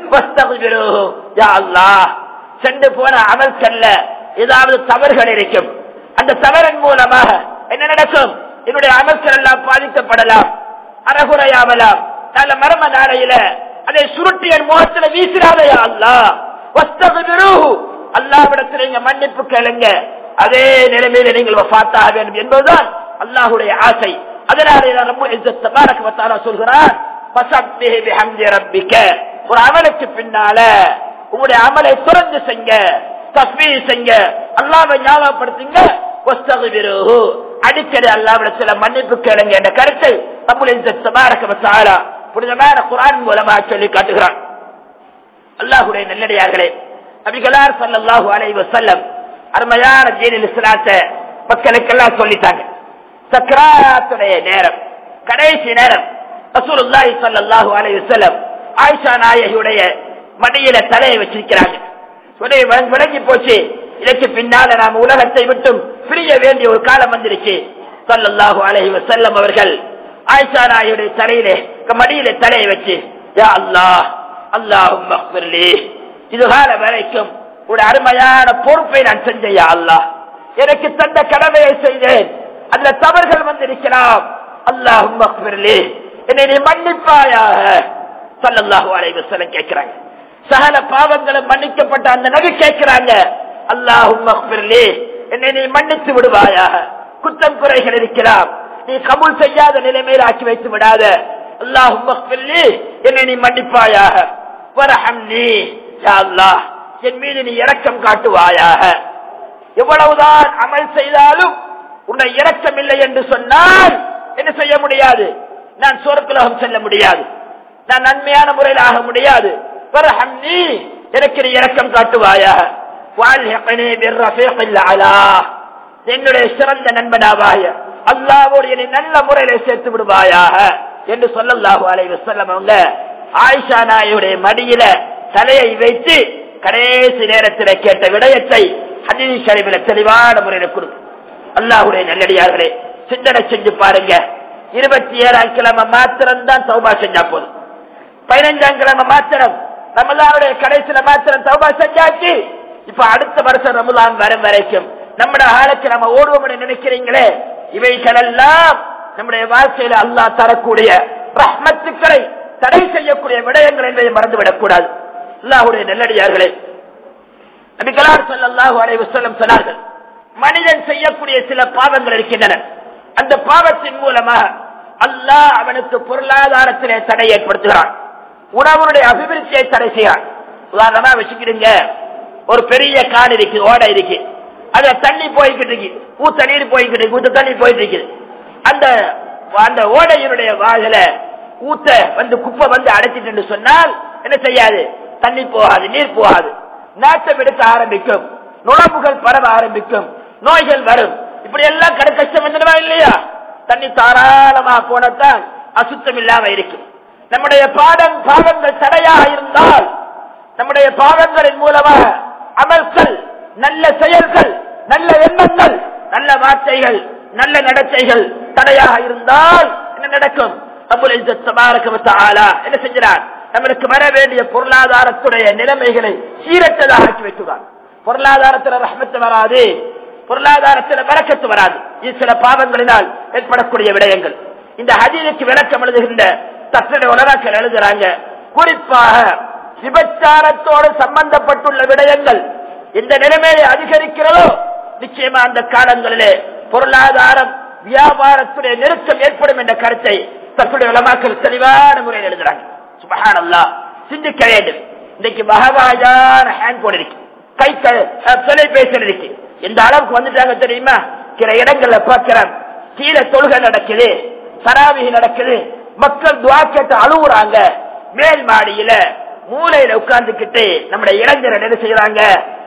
சென்று போன அமல்கல்ல ஏதாவது தவறுகள் இருக்கும் அந்த தவறின் மூலமாக என்ன நடக்கும் என்னுடைய அமல்கள் எல்லாம் பாதிக்கப்படலாம் அறகுறையாமலாம் நல்ல மரம நாளையில அதை சுருட்டியன் முகத்துல வீசிடாதையா அல்லா அல்லாவிடத்தில் நீங்க மன்னிப்பு கேளுங்க அதே நிலைமையில நீங்கள் பார்த்தாக வேண்டும் என்பதுதான் அல்லாஹுடைய ஆசை அதனால ரொம்ப சொல்கிறார் ஒரு அமலுக்கு பின்னால உங்களுடைய அமலை துறந்து செய்ய தஸ்மீ செய்ய அல்லாவை ஞாபகப்படுத்துங்க அடிக்கடி அல்லாவிடத்துல மன்னிப்பு கேளுங்க என்ற கருத்தை நம்முடைய புனிதமான குரான் மூலமாக சொல்லி காட்டுகிறான் அல்லாஹுடைய நல்லடியார்களே நபிகளார் சல்லாஹூ அலைவ செல்லம் அருமையான ஜீனில் இஸ்லாத்தை மக்களுக்கெல்லாம் சொல்லிட்டாங்க சக்கராத்துடைய நேரம் கடைசி நேரம் ரசூலுல்லாஹி ஸல்லல்லாஹு அலைஹி வஸல்லம் ஆயிஷா நாயகியுடைய மடியில தலையை வச்சிருக்கிறாங்க விளங்கி போச்சு இதற்கு பின்னால நாம் உலகத்தை விட்டும் பிரிய வேண்டிய ஒரு காலம் வந்திருக்கு சல்லல்லாஹு அலைஹி வஸல்லம் அவர்கள் ஆயிஷா நாயுடைய தலையிலே மடியிலே தலையை வச்சு யா அல்லாஹ் அல்லாஹும் இதுகால வரைக்கும் ஒரு அருமையான பொறுப்பை நான் செஞ்சேன் யா அல்லாஹ் எனக்கு தந்த கடமையை செய்தேன் அதுல தவறுகள் வந்திருக்கலாம் அல்லாஹும் என்னை நீ மன்னிப்பாயாக சல்லல்லாஹு அலைஹி வஸல்லம் கேட்கிறாங்க சகல பாவங்களும் மன்னிக்கப்பட்ட அந்த நபி கேட்கிறாங்க அல்லாஹும் என்னை நீ மன்னித்து விடுவாயாக குற்றம் குறைகள் இருக்கலாம் நீ கபூல் செய்யாத நிலைமையில் ஆக்கி வைத்து விடாத அல்லாஹும் என்னை நீ மன்னிப்பாயாக வரஹம் நீ அல்லாஹ் என் மீது நீ இரக்கம் காட்டுவாயாக எவ்வளவுதான் அமல் செய்தாலும் உன்னை இரக்கம் இல்லை என்று சொன்னால் என்ன செய்ய முடியாது நான் சொர்க்கலோகம் செல்ல முடியாது நான் நன்மையான முறையில் ஆக முடியாது வரஹம் நீ எனக்கு நீ இரக்கம் காட்டுவாயாக வாழ்ஹிக்னி பிர்ரஃபீகில் அலா என்னுடைய சிறந்த நண்பனாவாய அல்லாவோடு என்னை நல்ல முறையில சேர்த்து விடுவாயாக என்று சொல்லல்லாஹு அலைஹி வஸல்லம் அவங்க ஆயிஷா நாயுடைய மடியில தலையை வைத்து கடைசி நேரத்தில் கேட்ட விடயத்தை ஹதீஸ் ஷரீஃபில தெளிவான முறையில கொடுக்கும் அல்லாஹுடைய நல்லடியார்களே சிந்தனை செஞ்சு பாருங்க இருபத்தி ஏழாம் கிழமை மாத்திரம் தான் சௌபா செஞ்சா போதும் பதினஞ்சாம் கிழமை மாத்திரம் ரமலானுடைய கடைசியில மாத்திரம் சௌபா செஞ்சாச்சு இப்ப அடுத்த வருஷம் ரமலான் வரும் வரைக்கும் நம்முடைய ஆளுக்கு நம்ம ஓடுவோம் நினைக்கிறீங்களே இவைகள் எல்லாம் நம்முடைய வாழ்க்கையில அல்லாஹ் தரக்கூடிய ரஹ்மத்துக்களை தடை செய்யக்கூடிய விடயங்கள் என்பதை மறந்துவிடக் கூடாது அல்லாஹுடைய நெல்லடியார்களே நபிகளார் ஸல்லல்லாஹு அலைஹி வஸல்லம் சொன்னார்கள் மனிதன் செய்யக்கூடிய சில பாவங்கள் இருக்கின்றன அந்த பாவத்தின் மூலமாக அல்லாஹ் அவனுக்கு பொருளாதாரத்திலே தடை ஏற்படுத்துகிறான் உணவுடைய அபிவிருத்தியை தடை செய்கிறான் உதாரணமா வச்சுக்கிடுங்க ஒரு பெரிய காடு இருக்கு ஓடை இருக்கு அதுல தண்ணி போய்கிட்டு இருக்கு ஊத்த நீர் போய்கிட்டு இருக்கு ஊத்த தண்ணி போயிட்டு இருக்குது அந்த அந்த ஓடையினுடைய வாயில ஊத்த வந்து குப்பை வந்து அடைச்சிட்டு சொன்னால் என்ன செய்யாது தண்ணி போகாது நீர் போகாது நாட்டம் எடுக்க ஆரம்பிக்கும் நுழம்புகள் பரவ ஆரம்பிக்கும் நோய்கள் வரும் இப்படி எல்லாம் கடை கஷ்டம் வந்துடுவா இல்லையா தண்ணி தாராளமாக போனத்தான் அசுத்தம் இல்லாம இருக்கும் நம்முடைய பாடம் பாவங்கள் தடையாக இருந்தால் நம்முடைய பாவங்களின் மூலமாக அமல்கள் நல்ல செயல்கள் நல்ல எண்ணங்கள் நல்ல வார்த்தைகள் நல்ல நடத்தைகள் தடையாக இருந்தால் என்ன நடக்கும் அபுல் இஸ்ஸத் தபாரக வ தஆலா என்ன செஞ்சார் நம்மளுக்கு வர வேண்டிய பொருளாதாரத்துடைய நிலைமைகளை சீரற்றதாக ஆக்கி வைத்துவார் பொருளாதாரத்தில் ரஹ்மத்து வராது பொருளாதாரத்தில் வரக்கத்து வராது இது சில பாவங்களினால் ஏற்படக்கூடிய விடயங்கள் இந்த ஹதீனுக்கு விளக்கம் எழுதுகின்ற தற்சடைய உலகாக்கள் எழுதுறாங்க குறிப்பாக விபச்சாரத்தோடு சம்பந்தப்பட்டுள்ள விடயங்கள் இந்த நிலைமையை அதிகரிக்கிறதோ நிச்சயமா அந்த காலங்களிலே பொருளாதாரம் வியாபாரத்துடைய நெருக்கம் ஏற்படும் என்ற கருத்தை தற்புடைய உலமாக்கள் தெளிவான முறையில் எழுதுறாங்க சுபஹான் அல்லா சிந்திக்க வேண்டும் இன்னைக்கு மகவாஜான ஹேண்ட் போன் இருக்கு கை தொலைபேசி இருக்கு எந்த அளவுக்கு வந்துட்டாங்க தெரியுமா சில இடங்கள்ல பார்க்கிறேன் கீழே தொழுகை நடக்குது சராவிகி நடக்குது மக்கள் துவா கேட்டு அழுகுறாங்க மேல் மாடியில மூலையில உட்கார்ந்துக்கிட்டு நம்முடைய இளைஞர்கள் என்ன செய்யறாங்க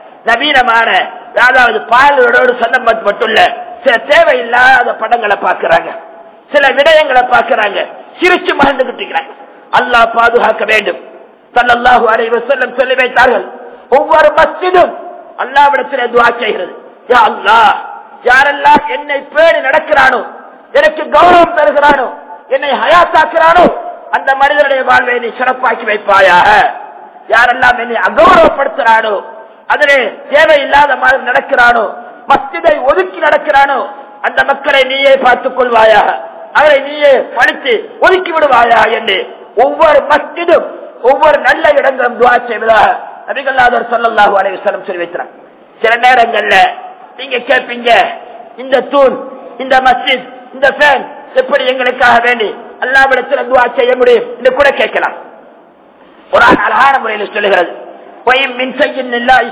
நவீனமான அதாவது பாலோடு சம்பந்தப்பட்டுள்ள சில தேவையில்லாத படங்களை பார்க்கிறாங்க சில விடயங்களை பார்க்கிறாங்க சிரிச்சு மகிழ்ந்துகிட்டு இருக்கிறாங்க அல்லாஹ் பாதுகாக்க வேண்டும் சல்லல்லாஹு அலைஹி வஸல்லம் சொல்லி வைத்தார்கள் ஒவ்வொரு மஸ்ஜிதும் அல்லாவிடத்தில் துவா செய்கிறது யா அல்லாஹ் யாரெல்லாம் என்னை பேணி நடக்கிறானோ எனக்கு கௌரவம் தருகிறானோ என்னை ஹயாத்தாக்குறானோ அந்த மனிதனுடைய வாழ்வை நீ சிறப்பாக்கி வைப்பாயாக யாரெல்லாம் என்னை அகௌரவப்படுத்துறானோ அதிலே தேவையில்லாத மாதிரி நடக்கிறானோ மஸ்ஜிதை ஒதுக்கி நடக்கிறானோ அந்த மக்களை நீயே பார்த்துக் கொள்வாயாக அவரை நீயே பழித்து ஒதுக்கி விடுவாயா என்று ஒவ்வொரு மஸ்ஜிதும் ஒவ்வொரு நல்ல இடங்களும் துவா செய்வதாக நபிகல்லாதர் சொல்லல்லாஹு அலைவசலம் சொல்லி வைக்கிறார் சில நேரங்கள்ல நீங்க கேட்பீங்க இந்த தூண் இந்த மஸ்ஜித் இந்த ஃபேன் எப்படி எங்களுக்காக வேண்டி அல்லாவிடத்தில் துவா செய்ய முடியும் என்று கூட கேட்கலாம் ஒரு அழகான முறையில் சொல்லுகிறது மின் செய்யும்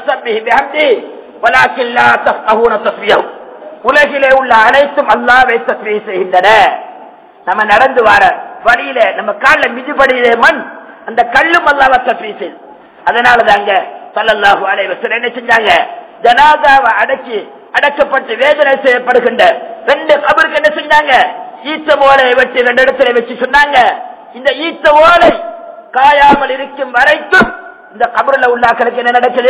உலகிலே உள்ள அனைத்தும் அல்லாவை தஸ்மீ செய்கின்றன நம்ம நடந்து வர வழியில நம்ம காலில் மிதிபடியிலே மண் அந்த கல்லும் அல்லாவை தஸ்மீ செய்து அதனால தாங்க சல்லல்லாஹு அலைவசர் என்ன செஞ்சாங்க ஜனாதாவை அடக்கி அடக்கப்பட்டு வேதனை செய்யப்படுகின்ற ரெண்டு கபருக்கு என்ன செஞ்சாங்க ஈத்த ஓலை வச்சு ரெண்டு இடத்துல வச்சு சொன்னாங்க இந்த ஈத்த ஓலை காயாமல் இருக்கும் வரைக்கும் இந்த கபருல உள்ளாக்களுக்கு என்ன நடக்குது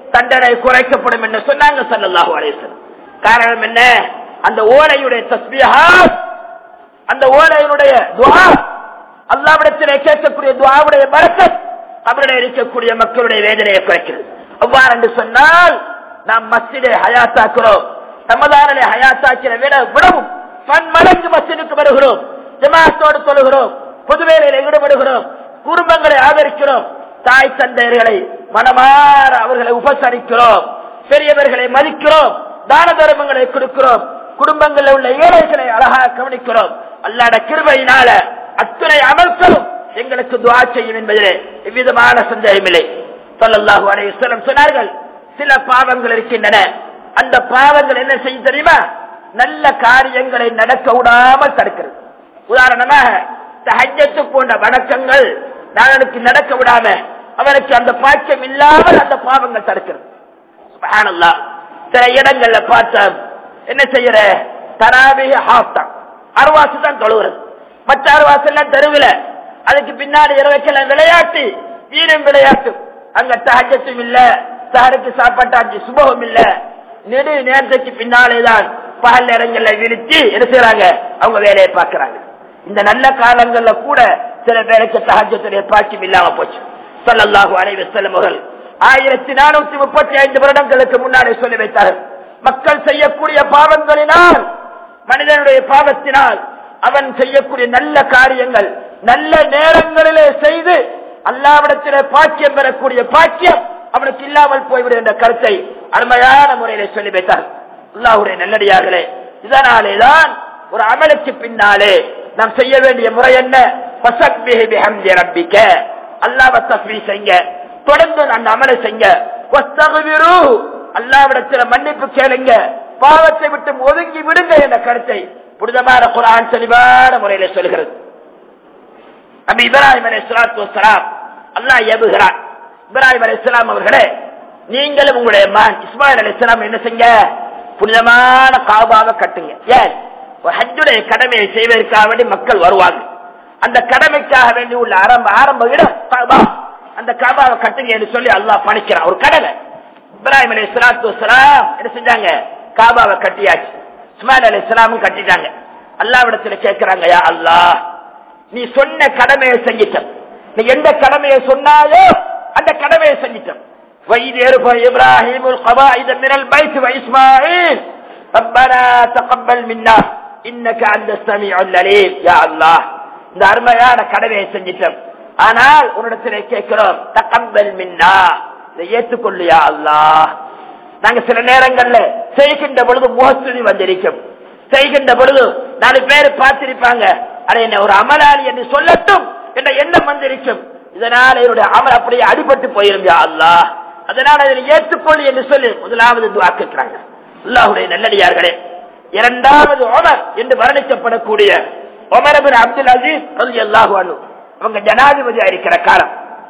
தண்டனை குறைக்கப்படும் என்று சொன்னாங்க சல்லல்லாஹு அலைஹிஸ்ஸலாம் காரணம் என்ன அந்த ஓலையுடைய தஸ்பீஹாத் அந்த ஓலையினுடைய துஆ அல்லாவிடத்திலே கேட்கக்கூடிய துஆவுடைய பரக்கத் அவருடைய இருக்கக்கூடிய மக்களுடைய வேதனையை குறைக்கிறது அவ்வாறு என்று சொன்னால் நாம் மஸ்ஜிதை ஹயாத்தாக்குறோம் ரமதானிலே ஹயாத்தாக்கிற விட விடவும் பன்மடங்கு மஸ்ஜிதுக்கு வருகிறோம் ஜமாத்தோடு தொழுகிறோம் பொதுவேலையில் ஈடுபடுகிறோம் குடும்பங்களை ஆதரிக்கிறோம் தாய் தந்தையர்களை மனமாற அவர்களை உபசரிக்கிறோம் பெரியவர்களை மதிக்கிறோம் தான தர்மங்களை கொடுக்கிறோம் குடும்பங்களில் உள்ள ஏழைகளை அழகாக கவனிக்கிறோம் அல்லாட கிருபையினால அத்துணை அமல்களும் எங்களுக்கு துவா செய்யும் என்பதிலே எவ்விதமான சந்தேகமில்லை சொல்லல்லாஹு அலைஹி வஸல்லம் சொன்னார்கள் சில பாவங்கள் இருக்கின்றன அந்த பாவங்கள் என்ன செய்யும் தெரியுமா நல்ல காரியங்களை நடக்க விடாமல் தடுக்கிறது உதாரணமாக தஹஜ்ஜத்து போன்ற வணக்கங்கள் நாளைக்கு நடக்க விடாம அவனுக்கு அந்த பாக்கியம் இல்லாமல் அந்த பாவங்கள் தடுக்கிறது சுப்ஹானல்லாஹ் சில இடங்கள்ல பார்த்தோம் என்ன செய்யற தராபிக ஹாஃப்தான் அறுவாசு தான் தொழுகிறது மற்ற அறுவாசு எல்லாம் தெருவில் அதுக்கு பின்னாடி இரவைக்கெல்லாம் விளையாட்டு வீரம் விளையாட்டு அங்க தகஜத்தும் இல்ல சஹருக்கு சாப்பாட்டாச்சு சுபகம் இல்ல நெடு நேரத்துக்கு பின்னாலேதான் பகல் நேரங்கள்ல விரிச்சு என்ன செய்யறாங்க அவங்க வேலையை பார்க்கறாங்க இந்த நல்ல காலங்கள்ல கூட சில பேருக்கு தகஜத்துடைய பாக்கியம் இல்லாம போச்சு சொல்லல்லாஹு அலைஹி வஸல்லம் அவர்கள் ஆயிரத்தி நானூத்தி முப்பத்தி ஐந்து வருடங்களுக்கு முன்னாடி சொல்லி வைத்தார்கள் மக்கள் செய்யக்கூடிய பாவங்களினால் மனிதனுடைய பாவத்தினால் அவன் செய்யக்கூடிய நல்ல காரியங்கள் நல்ல நேரங்களிலே செய்து அல்லாவிடத்திலே பாக்கியம் பெறக்கூடிய பாக்கியம் அவனுக்கு இல்லாமல் போய்விடும் என்ற கருத்தை அருமையான முறையிலே சொல்லி வைத்தார் அல்லாஹுடைய நல்லடியார்களே இதனாலேதான் ஒரு அமலுக்கு பின்னாலே நாம் செய்ய வேண்டிய முறை என்ன பசக்பிஹி பிஹம்தி ரப்பிக்க அல்லாஹ்வை தஸ்பீஹ் செய்யுங்க தொடர்ந்து அந்த அமலை செய்யுங்க வஸ்தக்பிரு அல்லாவிடத்துல மன்னிப்பு கேளுங்க பாவத்தை விட்டு ஒதுங்கி விடுங்க என்ற கருத்தை புனிதமான குரான் தெளிவான முறையில சொல்கிறது நபி இப்ராஹிம் அலை சலாத்து வசலாம் அல்லாஹ் ஏவுகிறான் இப்ராஹிம் அலை இஸ்லாம் அவர்களே நீங்களும் உங்களுடைய மகன் இஸ்மாயில் அலை இஸ்லாம் என்ன செய்ய புனிதமான காபாவை கட்டுங்க ஏன் ஒரு ஹஜ்ஜுடைய கடமையை செய்வதற்காக வேண்டி மக்கள் வருவாங்க அந்த கடமைக்காக வேண்டி உள்ள ஆரம்ப ஆரம்ப இடம் காபா அந்த காபாவை கட்டுங்க என்று சொல்லி அல்லாஹ் பணிக்கிறான் ஒரு கடமை இப்ராஹிம் அலி இஸ்லாத்து வசலாம் என்ன செஞ்சாங்க காபாவை கட்டியாச்சு இஸ்மாயில் அலி இஸ்லாமும் கட்டிட்டாங்க அல்லாவிடத்துல கேட்கிறாங்க யா அல்லாஹ் நீ சொன்ன கடமையை செஞ்சிட்டோம் நீ எந்த கடமையை சொன்னாயோ அந்த கடமையை செஞ்சிட்டோம் وإذ يرفع إبراهيم القواعد من البيت وإسماعيل ربنا تقبل منا إنك أنت السميع العليم يا الله இந்த அருமையான கடமையை செஞ்சிட்டோம் ஆனால் உன்னிடத்திலே கேட்கிறோம் தகம்பல் மின்னா இதை ஏற்றுக்கொள்ளியா அல்லாஹ் நாங்க சில நேரங்கள்ல செய்கின்ற பொழுது முகஸ்துதி வந்திருக்கும் செய்கின்ற பொழுது நாலு பேர் பார்த்திருப்பாங்க அதை என்ன ஒரு அமலாளி என்று சொல்லட்டும் என்ற எண்ணம் வந்திருக்கும் இதனால் என்னுடைய அமல் அப்படியே அடிபட்டு போயிரும் யா அல்லாஹ் அதனால் அதனை ஏற்றுக்கொள் என்று சொல்லி முதலாவது துவா கேட்கிறாங்க அல்லாஹுடைய நல்லடியார்களே இரண்டாவது ஒமர் என்று வர்ணிக்கப்படக்கூடிய ஒமர் அபின் அப்துல் அசீஸ் ரலி அல்லாஹு அனு அவங்க ஜனாதிபதியா இருக்கிற காலம்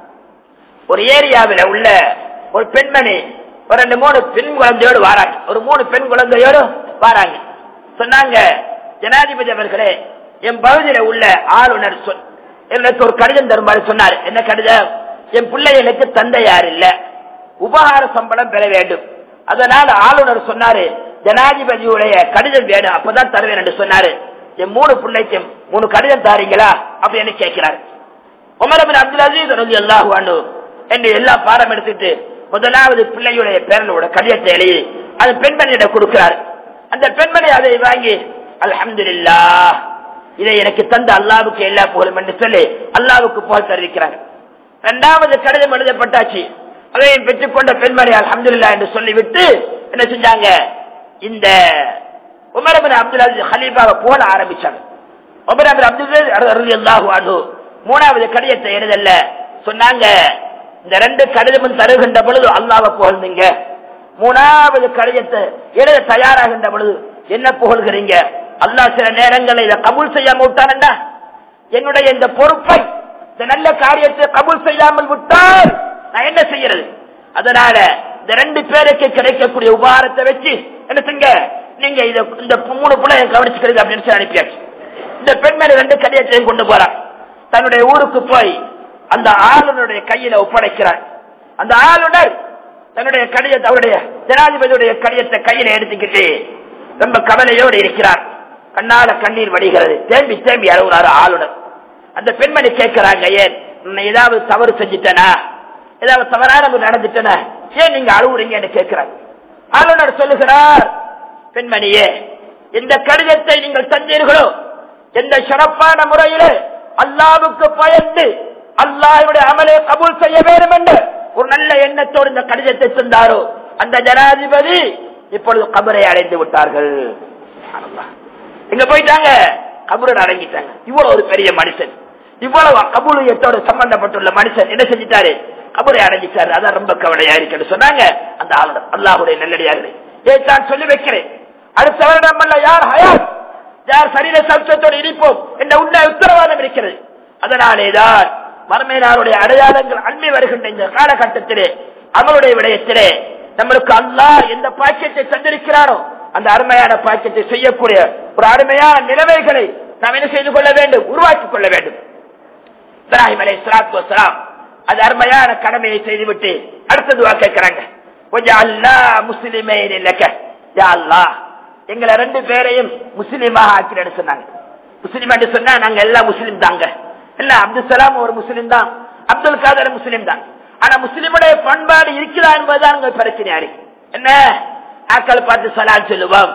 ஒரு ஏரியாவில் உள்ள ஒரு பெண்மணி ஒரு ரெண்டு மூணு பெண் குழந்தையோடு வாராங்க ஒரு மூணு பெண் குழந்தையோடு வாராங்க சொன்னாங்க ஜனாதிபதி அவர்களே என் பகுதியில உள்ள ஆளுநர் சொல் எனக்கு ஒரு கடிதம் தருமாறு சொன்னார் என்ன கடிதம் என் பிள்ளைகளுக்கு தந்தை யார் இல்ல உபகார சம்பளம் பெற வேண்டும் அதனால ஆளுநர் சொன்னாரு ஜனாதிபதியுடைய கடிதம் வேணும் அப்பதான் தருவேன் என்று சொன்னாரு என் மூணு பிள்ளைக்கும் மூணு கடிதம் தாரீங்களா அப்படின்னு கேட்கிறாரு உமரபின் அப்துல் அசீஸ் ரவி அல்லாஹு என்று எல்லா பாடம் எடுத்துட்டு முதலாவது பிள்ளையுடைய பேரனோட கடிதத்தை எழுதி அது பெண்மணியிடம் கொடுக்கிறார் அந்த பெண்மணி அதை வாங்கி அல்ஹம்துலில்லா இதை எனக்கு தந்த அல்லாவுக்கு எல்லா புகழும் என்று சொல்லி அல்லாவுக்கு புகழ் தெரிவிக்கிறாங்க இரண்டாவது கடிதம் எழுதப்பட்டாச்சு அதையும் பெற்றுக்கொண்ட பெண்மணி அல்ஹம்துலில்லா என்று சொல்லிவிட்டு என்ன செஞ்சாங்க இந்த உமரபின் அப்துல் அஜீஸ் ஹலீஃபாவை புகழ ஆரம்பிச்சாங்க உமரபின் அப்துல் அல்லாஹு மூணாவது கடிதத்தை எழுதல்ல சொன்னாங்க இந்த ரெண்டு கடிதமும் தருகின்ற பொழுது அல்லாவை புகழ்ந்தீங்க மூணாவது கடிதத்தை எழுத தயாராகின்ற பொழுது என்ன புகழ்கிறீங்க அல்லாஹ் சில நேரங்களில் இதை கபூல் செய்யாம விட்டானண்டா என்னுடைய இந்த பொறுப்பை இந்த நல்ல காரியத்தை கபூல் செய்யாமல் விட்டால் நான் என்ன செய்யறது அதனால இந்த ரெண்டு பேருக்கு கிடைக்கக்கூடிய உபகாரத்தை வச்சு என்ன செய்ங்க நீங்க இத இந்த மூணு பிள்ளை கவனிச்சுக்கிறது அப்படின்னு சொல்லி அனுப்பியாச்சு இந்த பெண்மணி ரெண்டு கடிதத்தையும் கொண்டு போறான் தன்னுடைய ஊருக்கு போய் அந்த ஆளுநருடைய கையில ஒப்படைக்கிறார் அந்த ஆளுநர் தன்னுடைய கடிதத்தை அவருடைய ஜனாதிபதியுடைய கடிதத்தை கையில எடுத்துக்கிட்டு ரொம்ப கவலையோடு இருக்கிறார் கண்ணால கண்ணீர் வடிகிறது தேம்பி தேம்பி அழுகுறாரு ஆளுநர் அந்த பெண்மணி கேட்கிறாங்க ஏன் நான் ஏதாவது தவறு செஞ்சுட்டேனா ஏதாவது தவறான நடந்துட்டேனா ஏன் நீங்க அழுகுறீங்கன்னு கேட்கிறார் ஆளுநர் சொல்லுகிறார் பெண்மணியே இந்த கடிதத்தை நீங்கள் தந்தீர்களோ எந்த சிறப்பான முறையிலே அல்லாவுக்கு பயந்து அல்லாஹ்வுடைய அமலை கபூல் செய்ய வேண்டும் என்று ஒரு நல்ல எண்ணத்தோடு இந்த கடிதத்தை தந்தாரோ அந்த ஜனாதிபதி இப்பொழுது கபரை அடைந்து விட்டார்கள் எங்க போயிட்டாங்க கபூரன் அடங்கிட்டாங்க இவ்வளவு ஒரு பெரிய மனுஷன் இவ்வளவு கபூலியத்தோடு சம்பந்தப்பட்டுள்ள மனுஷன் என்ன செஞ்சிட்டாரு கபரை அடைஞ்சிட்டாரு அதான் ரொம்ப கவலையா இருக்குன்னு சொன்னாங்க அந்த ஆளுநர் அல்லாஹுடைய நல்லடியாரு நான் சொல்லி வைக்கிறேன் அடுத்த வருடம் அல்ல யார் ஹயாத் யார் சரீர சப்தத்தோடு இருப்போம் என்ற உண்மை உத்தரவாதம் இருக்கிறது அதனாலேதான் மர்மேனாருடைய அடையாளங்கள் அண்மை வருகின்ற இந்த காலகட்டத்திலே அவருடைய விடயத்திலே நம்மளுக்கு அல்லாஹ் எந்த பாக்கியத்தை தந்திருக்கிறாரோ அந்த அருமையான பாக்கியத்தை செய்யக்கூடிய ஒரு அருமையான நிலைமைகளை நாம் என்ன செய்து கொள்ள வேண்டும் உருவாக்கிக் கொள்ள வேண்டும் இப்ராஹிம் அலை சலாத்து வசலாம் அது அருமையான கடமையை செய்துவிட்டு அடுத்தது வா கேட்கிறாங்க கொஞ்சம் அல்லா முஸ்லிமே யா அல்லாஹ் எங்களை ரெண்டு பேரையும் முஸ்லீமாக ஆக்கிறேன்னு சொன்னாங்க முஸ்லீம் என்று சொன்னா நாங்க எல்லாம் முஸ்லீம் தாங்க இல்ல அப்துல் சலாம் ஒரு முஸ்லீம் தான் அப்துல் காதர் முஸ்லீம் தான் ஆனா முஸ்லீமுடைய பண்பாடு இருக்கிறா என்பதுதான் உங்க பிரச்சனையா இருக்கு என்ன ஆக்கள் பார்த்து சலால் சொல்லுவோம்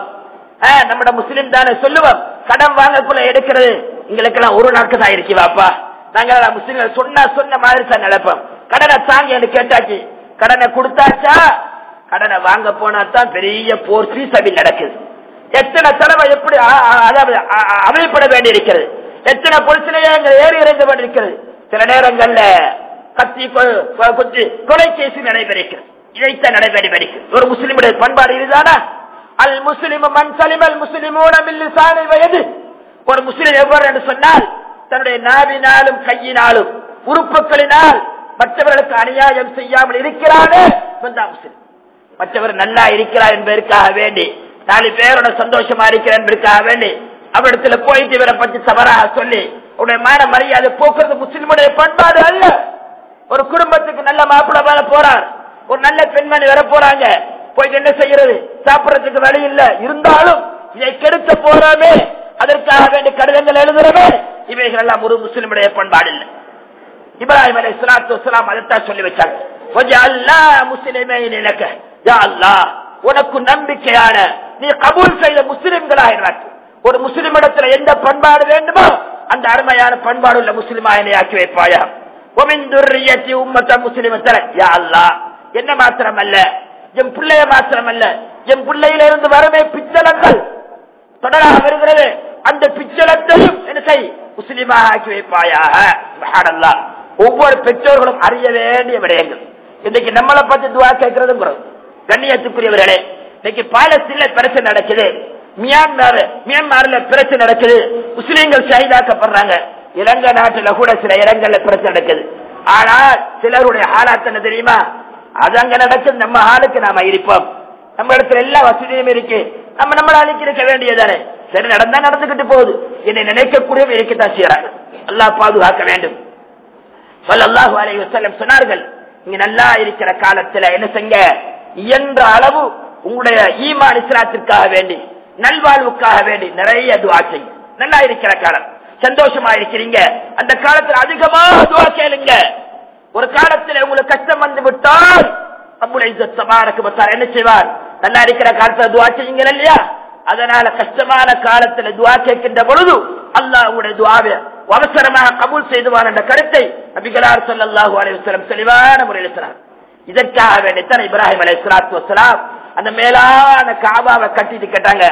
நம்ம முஸ்லீம் தானே சொல்லுவோம் கடன் வாங்கக்குள்ள எடுக்கிறது எங்களுக்கு எல்லாம் ஒரு நாட்கள் தான் இருக்கு வாப்பா நாங்க முஸ்லீம்கள் சொன்னா சொன்ன மாதிரி தான் நினைப்போம் கடனை தாங்க என்று கேட்டாச்சு கடனை கொடுத்தாச்சா கடனை வாங்க போனா தான் பெரிய போர் சீசபில் நடக்குது எத்தனை தலைமை எப்படி அதாவது அமைப்பட வேண்டி இருக்கிறது எத்தனை பொலிசிலையே ஏறி இறைந்து கொண்டிருக்கிறது சில நேரங்கள்ல கத்தி குத்தி கொலை கேசி நடைபெறுகிறது இதைத்தான் நடைபெறி வருகிறது ஒரு முஸ்லிமுடைய பண்பாடு இதுதானா அல் முஸ்லிம் மண் சலிமல் முஸ்லிமோட சாலை வயது ஒரு முஸ்லிம் எவ்வாறு என்று சொன்னால் தன்னுடைய நாவினாலும் கையினாலும் உறுப்புகளினால் மற்றவர்களுக்கு அநியாயம் செய்யாமல் இருக்கிறானே முஸ்லிம் மற்றவர் நல்லா இருக்கிறார் என்பதற்காக வேண்டி நாலு பேரோட சந்தோஷமா இருக்கிற என்பதற்காக வேண்டி அவரிடத்துல போயிட்டு இவரை பற்றி தவறாக சொல்லி உடைய மான மரியாதை போக்குறது முஸ்லிமுடைய பண்பாடு அல்ல ஒரு குடும்பத்துக்கு நல்ல மாப்பிள்ள மேல போறார் ஒரு நல்ல பெண்மணி வர போறாங்க போயிட்டு என்ன செய்யறது சாப்பிடறதுக்கு வழி இல்ல இருந்தாலும் இதை கெடுக்க போறோமே அதற்காக வேண்டிய கடிதங்கள் எழுதுறவே இவைகள் எல்லாம் ஒரு முஸ்லிமுடைய பண்பாடு இல்லை இப்ராஹிம் அலை சலாத்து வலாம் அதைத்தான் சொல்லி வச்சாங்க கொஞ்சம் அல்லா முஸ்லிமே நிலக்க யா அல்லா உனக்கு நம்பிக்கையான நீ கபூல் செய்த முஸ்லிம்களாக ஒரு முஸ்லிம் இடத்துல எந்த பண்பாடு வேண்டுமோ அந்த அருமையான பண்பாடு உள்ள முஸ்லிமா என்னை ஆக்கி வைப்பாயா உம்மத்த முஸ்லிமத்தர யா அல்லா என்ன மாத்திரம் அல்ல என் பிள்ளைய மாத்திரம் அல்ல என் பிள்ளையில இருந்து வரவே பிச்சலங்கள் தொடராக வருகிறது அந்த பிச்சலத்தையும் என்ன செய் முஸ்லிமாக ஆக்கி வைப்பாயாக ஒவ்வொரு பெற்றோர்களும் அறிய வேண்டிய விடயங்கள் இன்னைக்கு நம்மளை பத்தி துவா கேட்கறதும் கண்ணியத்துக்குரியவர்களே இன்னைக்கு பாலஸ்தீன்ல பிரச்சனை நடக்குது மியான்மர் மியான்மர்ல பிரச்சனை நடக்குது முஸ்லீம்கள் ஷஹீதாக்கப்படுறாங்க இலங்கை நாட்டுல கூட சில இடங்கள்ல பிரச்சனை நடக்குது ஆனால் சிலருடைய ஹாலாத் என்ன தெரியுமா அது அங்க நடக்குது நம்ம ஆளுக்கு நாம இருப்போம் நம்ம இடத்துல எல்லா வசதியும் இருக்கு நம்ம நம்மளாலுக்கு இருக்க வேண்டியதானே சரி நடந்தா நடந்துகிட்டு போகுது என்னை நினைக்கக்கூடியவங்க இருக்கத்தான் செய்யறாங்க அல்லாஹ் பாதுகாக்க வேண்டும் சொல்லல்லாஹு அலைஹி வஸல்லம் சொன்னார்கள் நீங்க நல்லா இருக்கிற காலத்துல என்ன செஞ்ச இயன்ற அளவு உங்களுடைய ஈமான் இஸ்லாத்திற்காக வேண்டி நல்வாழ்வுக்காக வேண்டி நிறைய துவா செய்யும் நல்லா இருக்கிற காலம் சந்தோஷமா இருக்கிறீங்க அந்த காலத்துல அதிகமா துவா கேளுங்க ஒரு காலத்துல உங்களுக்கு கஷ்டம் வந்து விட்டால் என்ன செய்வார் நல்லா இருக்கிற காலத்துல துவா செய்யுங்க இல்லையா அதனால கஷ்டமான காலத்துல துவா கேட்கின்ற பொழுது அல்லாஹ் உங்களுடைய துவாவை அவசரமாக கபூல் செய்துவார் என்ற கருத்தை நபிகளார் சொல்லல்லாஹு அலைவசலம் தெளிவான முறையில் சொன்னார் இதற்காக வேண்டித்தான் இப்ராஹிம் அலை சலாத்து வசலாம் அந்த மேலான காபாவை கட்டிட்டு கேட்டாங்க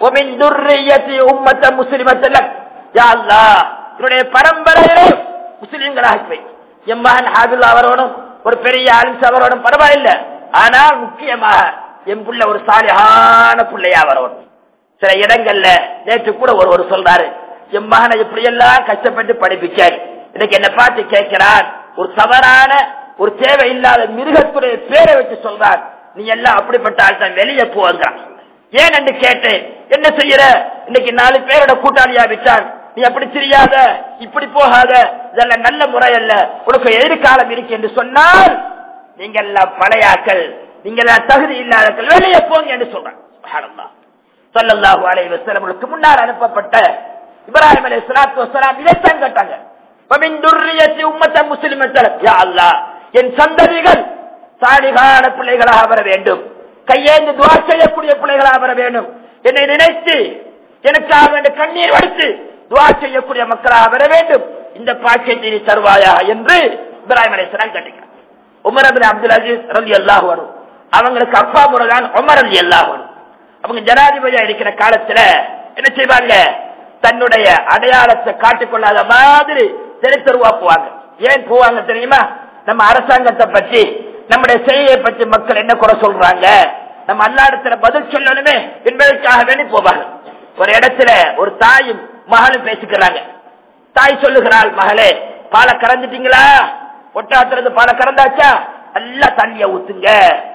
உம்மத்த முஸ்லிமத்தல்ல என்னுடைய பரம்பரையிலே முஸ்லிம்களாக என் மகன் ஹாதுல்லா அவரோடும் ஒரு பெரிய ஆலிம்ஸ் அவரோடும் பரவாயில்லை ஆனால் முக்கியமாக என் புள்ள ஒரு சாலியான பிள்ளையா வரணும் சில இடங்கள்ல நேற்று கூட ஒரு ஒரு சொல்றாரு என் மகனை எப்படி எல்லாம் கஷ்டப்பட்டு படிப்பிச்சார் இன்னைக்கு என்ன பார்த்து கேட்கிறான் ஒரு தவறான ஒரு தேவை இல்லாத மிருகத்துடைய பேரை வச்சு சொல்றார் நீ எல்லாம் அப்படிப்பட்ட ஆள் தான் வெளியே போங்கிறான் ஏன் என்று கேட்டேன் என்ன செய்யற இன்னைக்கு நாலு பேரோட கூட்டாளியா விட்டான் நீ அப்படி தெரியாத இப்படி போகாத இதெல்லாம் நல்ல முறை அல்ல உனக்கு எதிர்காலம் இருக்கு என்று சொன்னால் நீங்க எல்லாம் பழையாக்கள் நீங்கள் தகுதி இல்லாதவர்கள் வெளியே போங்க என்று சொல்றாங்க சுப்ஹானல்லாஹ். ஸல்லல்லாஹு அலைஹி வஸல்லமுக்கு முன்னால் அனுப்பப்பட்ட இப்ராஹிம் அலைஹி ஸலாத்து வஸலாம் இதைத்தான் கேட்டாங்க ومن ذريتي أمة مسلمة يا الله என் சந்ததிகள் சாலிகான பிள்ளைகளாக வர வேண்டும் கையேந்து துவா செய்யக்கூடிய பிள்ளைகளாக வர வேண்டும் என்னை நினைத்து எனக்காக வேண்டிய கண்ணீர் வடித்து துவா செய்யக்கூடிய மக்களாக வர வேண்டும் இந்த பாக்கியத்தை நீ தருவாயா என்று இப்ராஹிம் அலைஹிஸ்ஸலாம் கேட்டீங்க உமர் அபின் அப்துல் அஜீஸ் ரலி அல்லாஹ் வரும் அவங்களுக்கு அப்பா முறைதான் உமர் அலி அல்லாஹ் வரும் அவங்க ஜனாதிபதியா இருக்கிற காலத்துல என்ன செய்வாங்க தன்னுடைய அடையாளத்தை காட்டிக்கொள்ளாத மாதிரி தெருத்தருவா போவாங்க ஏன் போவாங்க தெரியுமா நம்ம அரசாங்கத்தை பற்றி நம்முடைய செய்தியை பற்றி மக்கள் என்ன குறை சொல்றாங்க நம்ம அல்லாடத்துல பதில் சொல்லணுமே என்பதற்காக வேண்டி போவாங்க ஒரு இடத்துல ஒரு தாயும் மகளும் பேசிக்கிறாங்க தாய் சொல்லுகிறாள் மகளே பாலை கறந்துட்டீங்களா ஒட்டாத்துறது பாலை கறந்தாச்சா நல்லா தண்ணிய ஊத்துங்க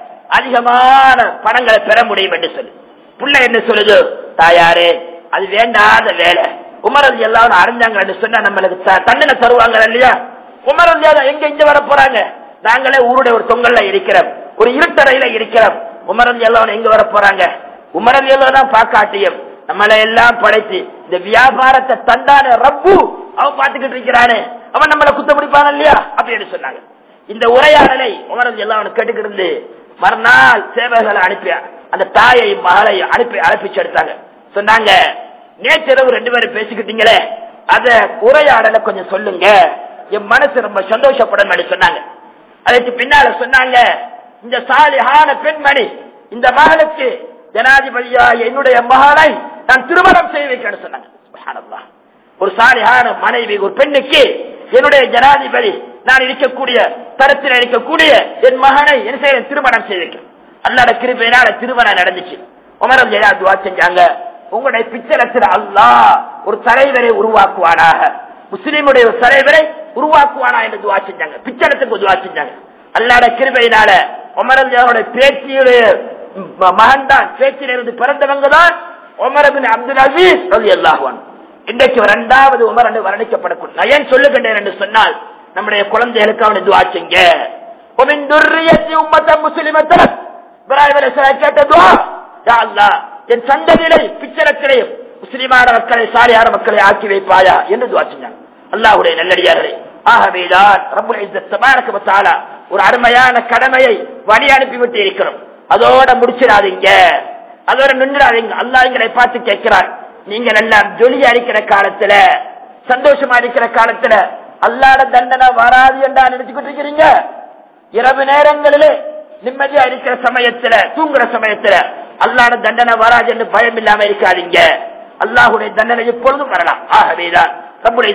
அதிகமான பணங்களை பெற முடியும் என்று சொல்லு புள்ள என்ன சொல்லுது தாயாரே அது வேண்டாத வேலை உமரது எல்லாரும் அறிஞ்சாங்க சொன்னா நம்மளுக்கு த- தண்டனை தருவாங்க இல்லையா உமரது எங்க இங்க வர போறாங்க நாங்களே ஊருடைய ஒரு தொங்கல்ல இருக்கிறோம் ஒரு இருட்டறையில இருக்கிறோம் உமரது எல்லாரும் எங்க வர போறாங்க உமரது எல்லாம் தான் பாக்காட்டியம் நம்மளை எல்லாம் படைத்து இந்த வியாபாரத்தை தந்தான ரப்பு அவன் பார்த்துக்கிட்டு இருக்கிறானே அவன் நம்மளை குத்த முடிப்பான் இல்லையா அப்படின்னு சொன்னாங்க இந்த உரையாடலை உமரது எல்லாம் கேட்டுக்கிட்டு இருந்து மறுநாள் சேவைகளை அனுப்பி அந்த தாயை மகளை அனுப்பி அனுப்பிச்சு எடுத்தாங்க சொன்னாங்க நேற்றிரவு ரெண்டு பேரும் பேசிக்கிட்டீங்களே அத உரையாடலை கொஞ்சம் சொல்லுங்க என் மனசு ரொம்ப சந்தோஷப்படும் அப்படி சொன்னாங்க அதற்கு பின்னால சொன்னாங்க இந்த சாலிஹான பெண்மணி இந்த மகளுக்கு ஜனாதிபதியா என்னுடைய மகளை நான் திருமணம் செய்ய வைக்கிறேன்னு சொன்னாங்க சுப்ஹானல்லாஹ். ஒரு சாலிஹான மனைவி ஒரு பெண்ணுக்கு என்னுடைய ஜனாதிபதி நான் இருக்கக்கூடிய தரத்தில் இருக்கக்கூடிய என் மகனை என்ன செய்ய திருமணம் செய்து வைக்கிறேன் அல்லாட கிருபையினால திருமணம் நடந்துச்சு உமரம் ஜெயா துவா செஞ்சாங்க உங்களுடைய பிச்சரத்தில் அல்லாஹ் ஒரு தலைவரை உருவாக்குவானாக முஸ்லீமுடைய ஒரு தலைவரை உருவாக்குவானா என்று துவா செஞ்சாங்க பிச்சரத்துக்கு துவா செஞ்சாங்க அல்லாட கிருபையினால உமரம் ஜெயாவுடைய பேச்சியுடைய மகன் தான் பேச்சிலிருந்து பிறந்தவங்க தான் உமரபின் அப்துல் அசீஸ் ரலி அல்லாஹுவான் இன்றைக்கு இரண்டாவது உமர் என்று வர்ணிக்கப்படக்கூடிய நான் ஏன் சொல்லுகின்றேன் என்று சொன்னால் நம்முடைய குழந்தைகளுக்கு அவனை துவா செய்ங்க உமின் துர்ரியத்தி உம்மத்த முஸ்லிமத்தன இப்ராஹிம் அலைஹிஸ்ஸலாம் கேட்ட துவா யா அல்லாஹ் என் சந்ததியிலே பிச்சரத்திலேயும் முஸ்லிமான மக்களை சாலியான மக்களை ஆக்கி வைப்பாயா என்று துவா செஞ்சாங்க அல்லாஹ்வுடைய நல்லடியார்களே ஆகவேதான் ரப்புல் இஸ்ஸத் தபாரக வ தஆலா ஒரு அருமையான கடமையை வழி அனுப்பிவிட்டு இருக்கிறோம் அதோட முடிச்சிடாதீங்க அதோட நின்றாதீங்க அல்லாஹ் எங்களை பார்த்து கேட்கிறார் நீங்கள் எல்லாம் ஜொலி அடிக்கிற காலத்துல சந்தோஷமா இருக்கிற காலத்துல அல்லாட தண்டனை வராது என்றா நினைச்சுக்கிட்டு இருக்கிறீங்க இரவு நேரங்களிலே நிம்மதியா இருக்கிற சமயத்துல தூங்குற சமயத்துல அல்லாட தண்டனை வராது என்று பயம் இல்லாம இருக்காதீங்க அல்லாஹுடைய தண்டனை எப்பொழுதும் வரலாம் ஆகவேதான் நம்முடைய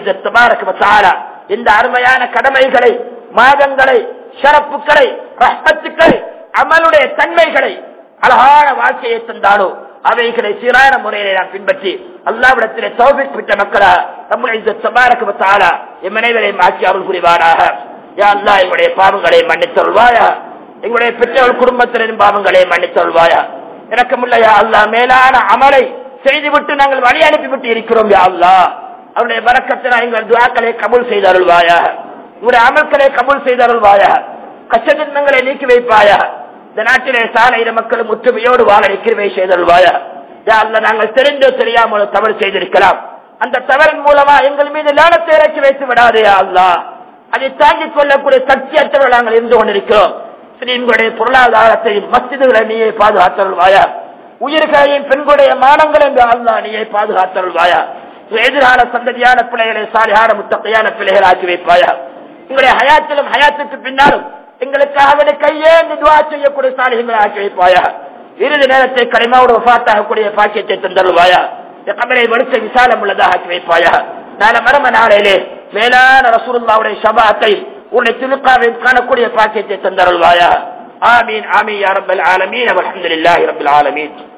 இந்த அருமையான கடமைகளை மாதங்களை சிறப்புகளை ரஹத்துக்களை அமலுடைய தன்மைகளை அழகான வாழ்க்கையை தந்தாலோ அவைகளை சீரான முறையிலே நாம் பின்பற்றி அல்லாவிடத்திலே தௌபிக் விட்ட மக்களா நம்முடைய சபாரக்கு தாளா என் மனைவரையும் ஆக்கி அருள் புரிவாராக யா அல்லா எங்களுடைய பாவங்களை மன்னித்தருள்வாயா எங்களுடைய பெற்றோர் குடும்பத்தினரின் பாவங்களை மன்னித்தருள்வாயா இறக்கமுள்ள யா அல்லா மேலான அமலை செய்துவிட்டு நாங்கள் வழி அனுப்பிவிட்டு இருக்கிறோம் யா அல்லா அவருடைய வரக்கத்தினால் எங்கள் துவாக்களை கபூல் செய்து அருள்வாயா உங்களுடைய அமல்களை கபூல் செய்து அருள்வாயா கஷ்டங்களை நீக்கி வைப்பாயா இந்த நாட்டிலே சாலையில மக்களும் ஒற்றுமையோடு வாழ கிருவை செய்தல்வாயா யா அல்ல நாங்கள் தெரிந்தோ தெரியாமலோ தவறு செய்திருக்கலாம் அந்த தவறின் மூலமா எங்கள் மீது லானத்தை இறக்கி வைத்து விடாதே அல்லா அதை தாங்கிக் கொள்ளக்கூடிய சக்தியற்றவர்கள் நாங்கள் இருந்து கொண்டிருக்கிறோம் ஸ்ரீங்களுடைய பொருளாதாரத்தையும் மஸ்திதுகளை நீயே பாதுகாத்தருள்வாயா உயிர்களையும் பெண்களுடைய மானங்களையும் அல்லா நீயே பாதுகாத்தருள்வாயா எதிரான சந்ததியான பிள்ளைகளை சாலியான முத்தகையான பிள்ளைகள் ஆக்கி வைப்பாயா உங்களுடைய ஹயாத்திலும் ஹயாத்துக்கு பின்னாலும் எங்களுக்காக கையேந்து துவா செய்யக்கூடிய சாலிகளை ஆக்கி வைப்பாயா இறுதி நேரத்தை கடிமாவோட வஃத்தாகக்கூடிய பாக்கியத்தை தந்தருவாயா கபரை வலுத்த விசாலம் உள்ளதாக ஆக்கி வைப்பாயா நாள மரம நாளையிலே மேலான ரசூலுல்லாவுடைய சபாத்தை உன்னை திருக்காவை காணக்கூடிய பாக்கியத்தை தந்தருள்வாயா ஆமீன் ஆமீன் யா ரப்பல் ஆலமீன் அல்ஹம்துலில்லாஹி ரப்பில் ஆலமீன்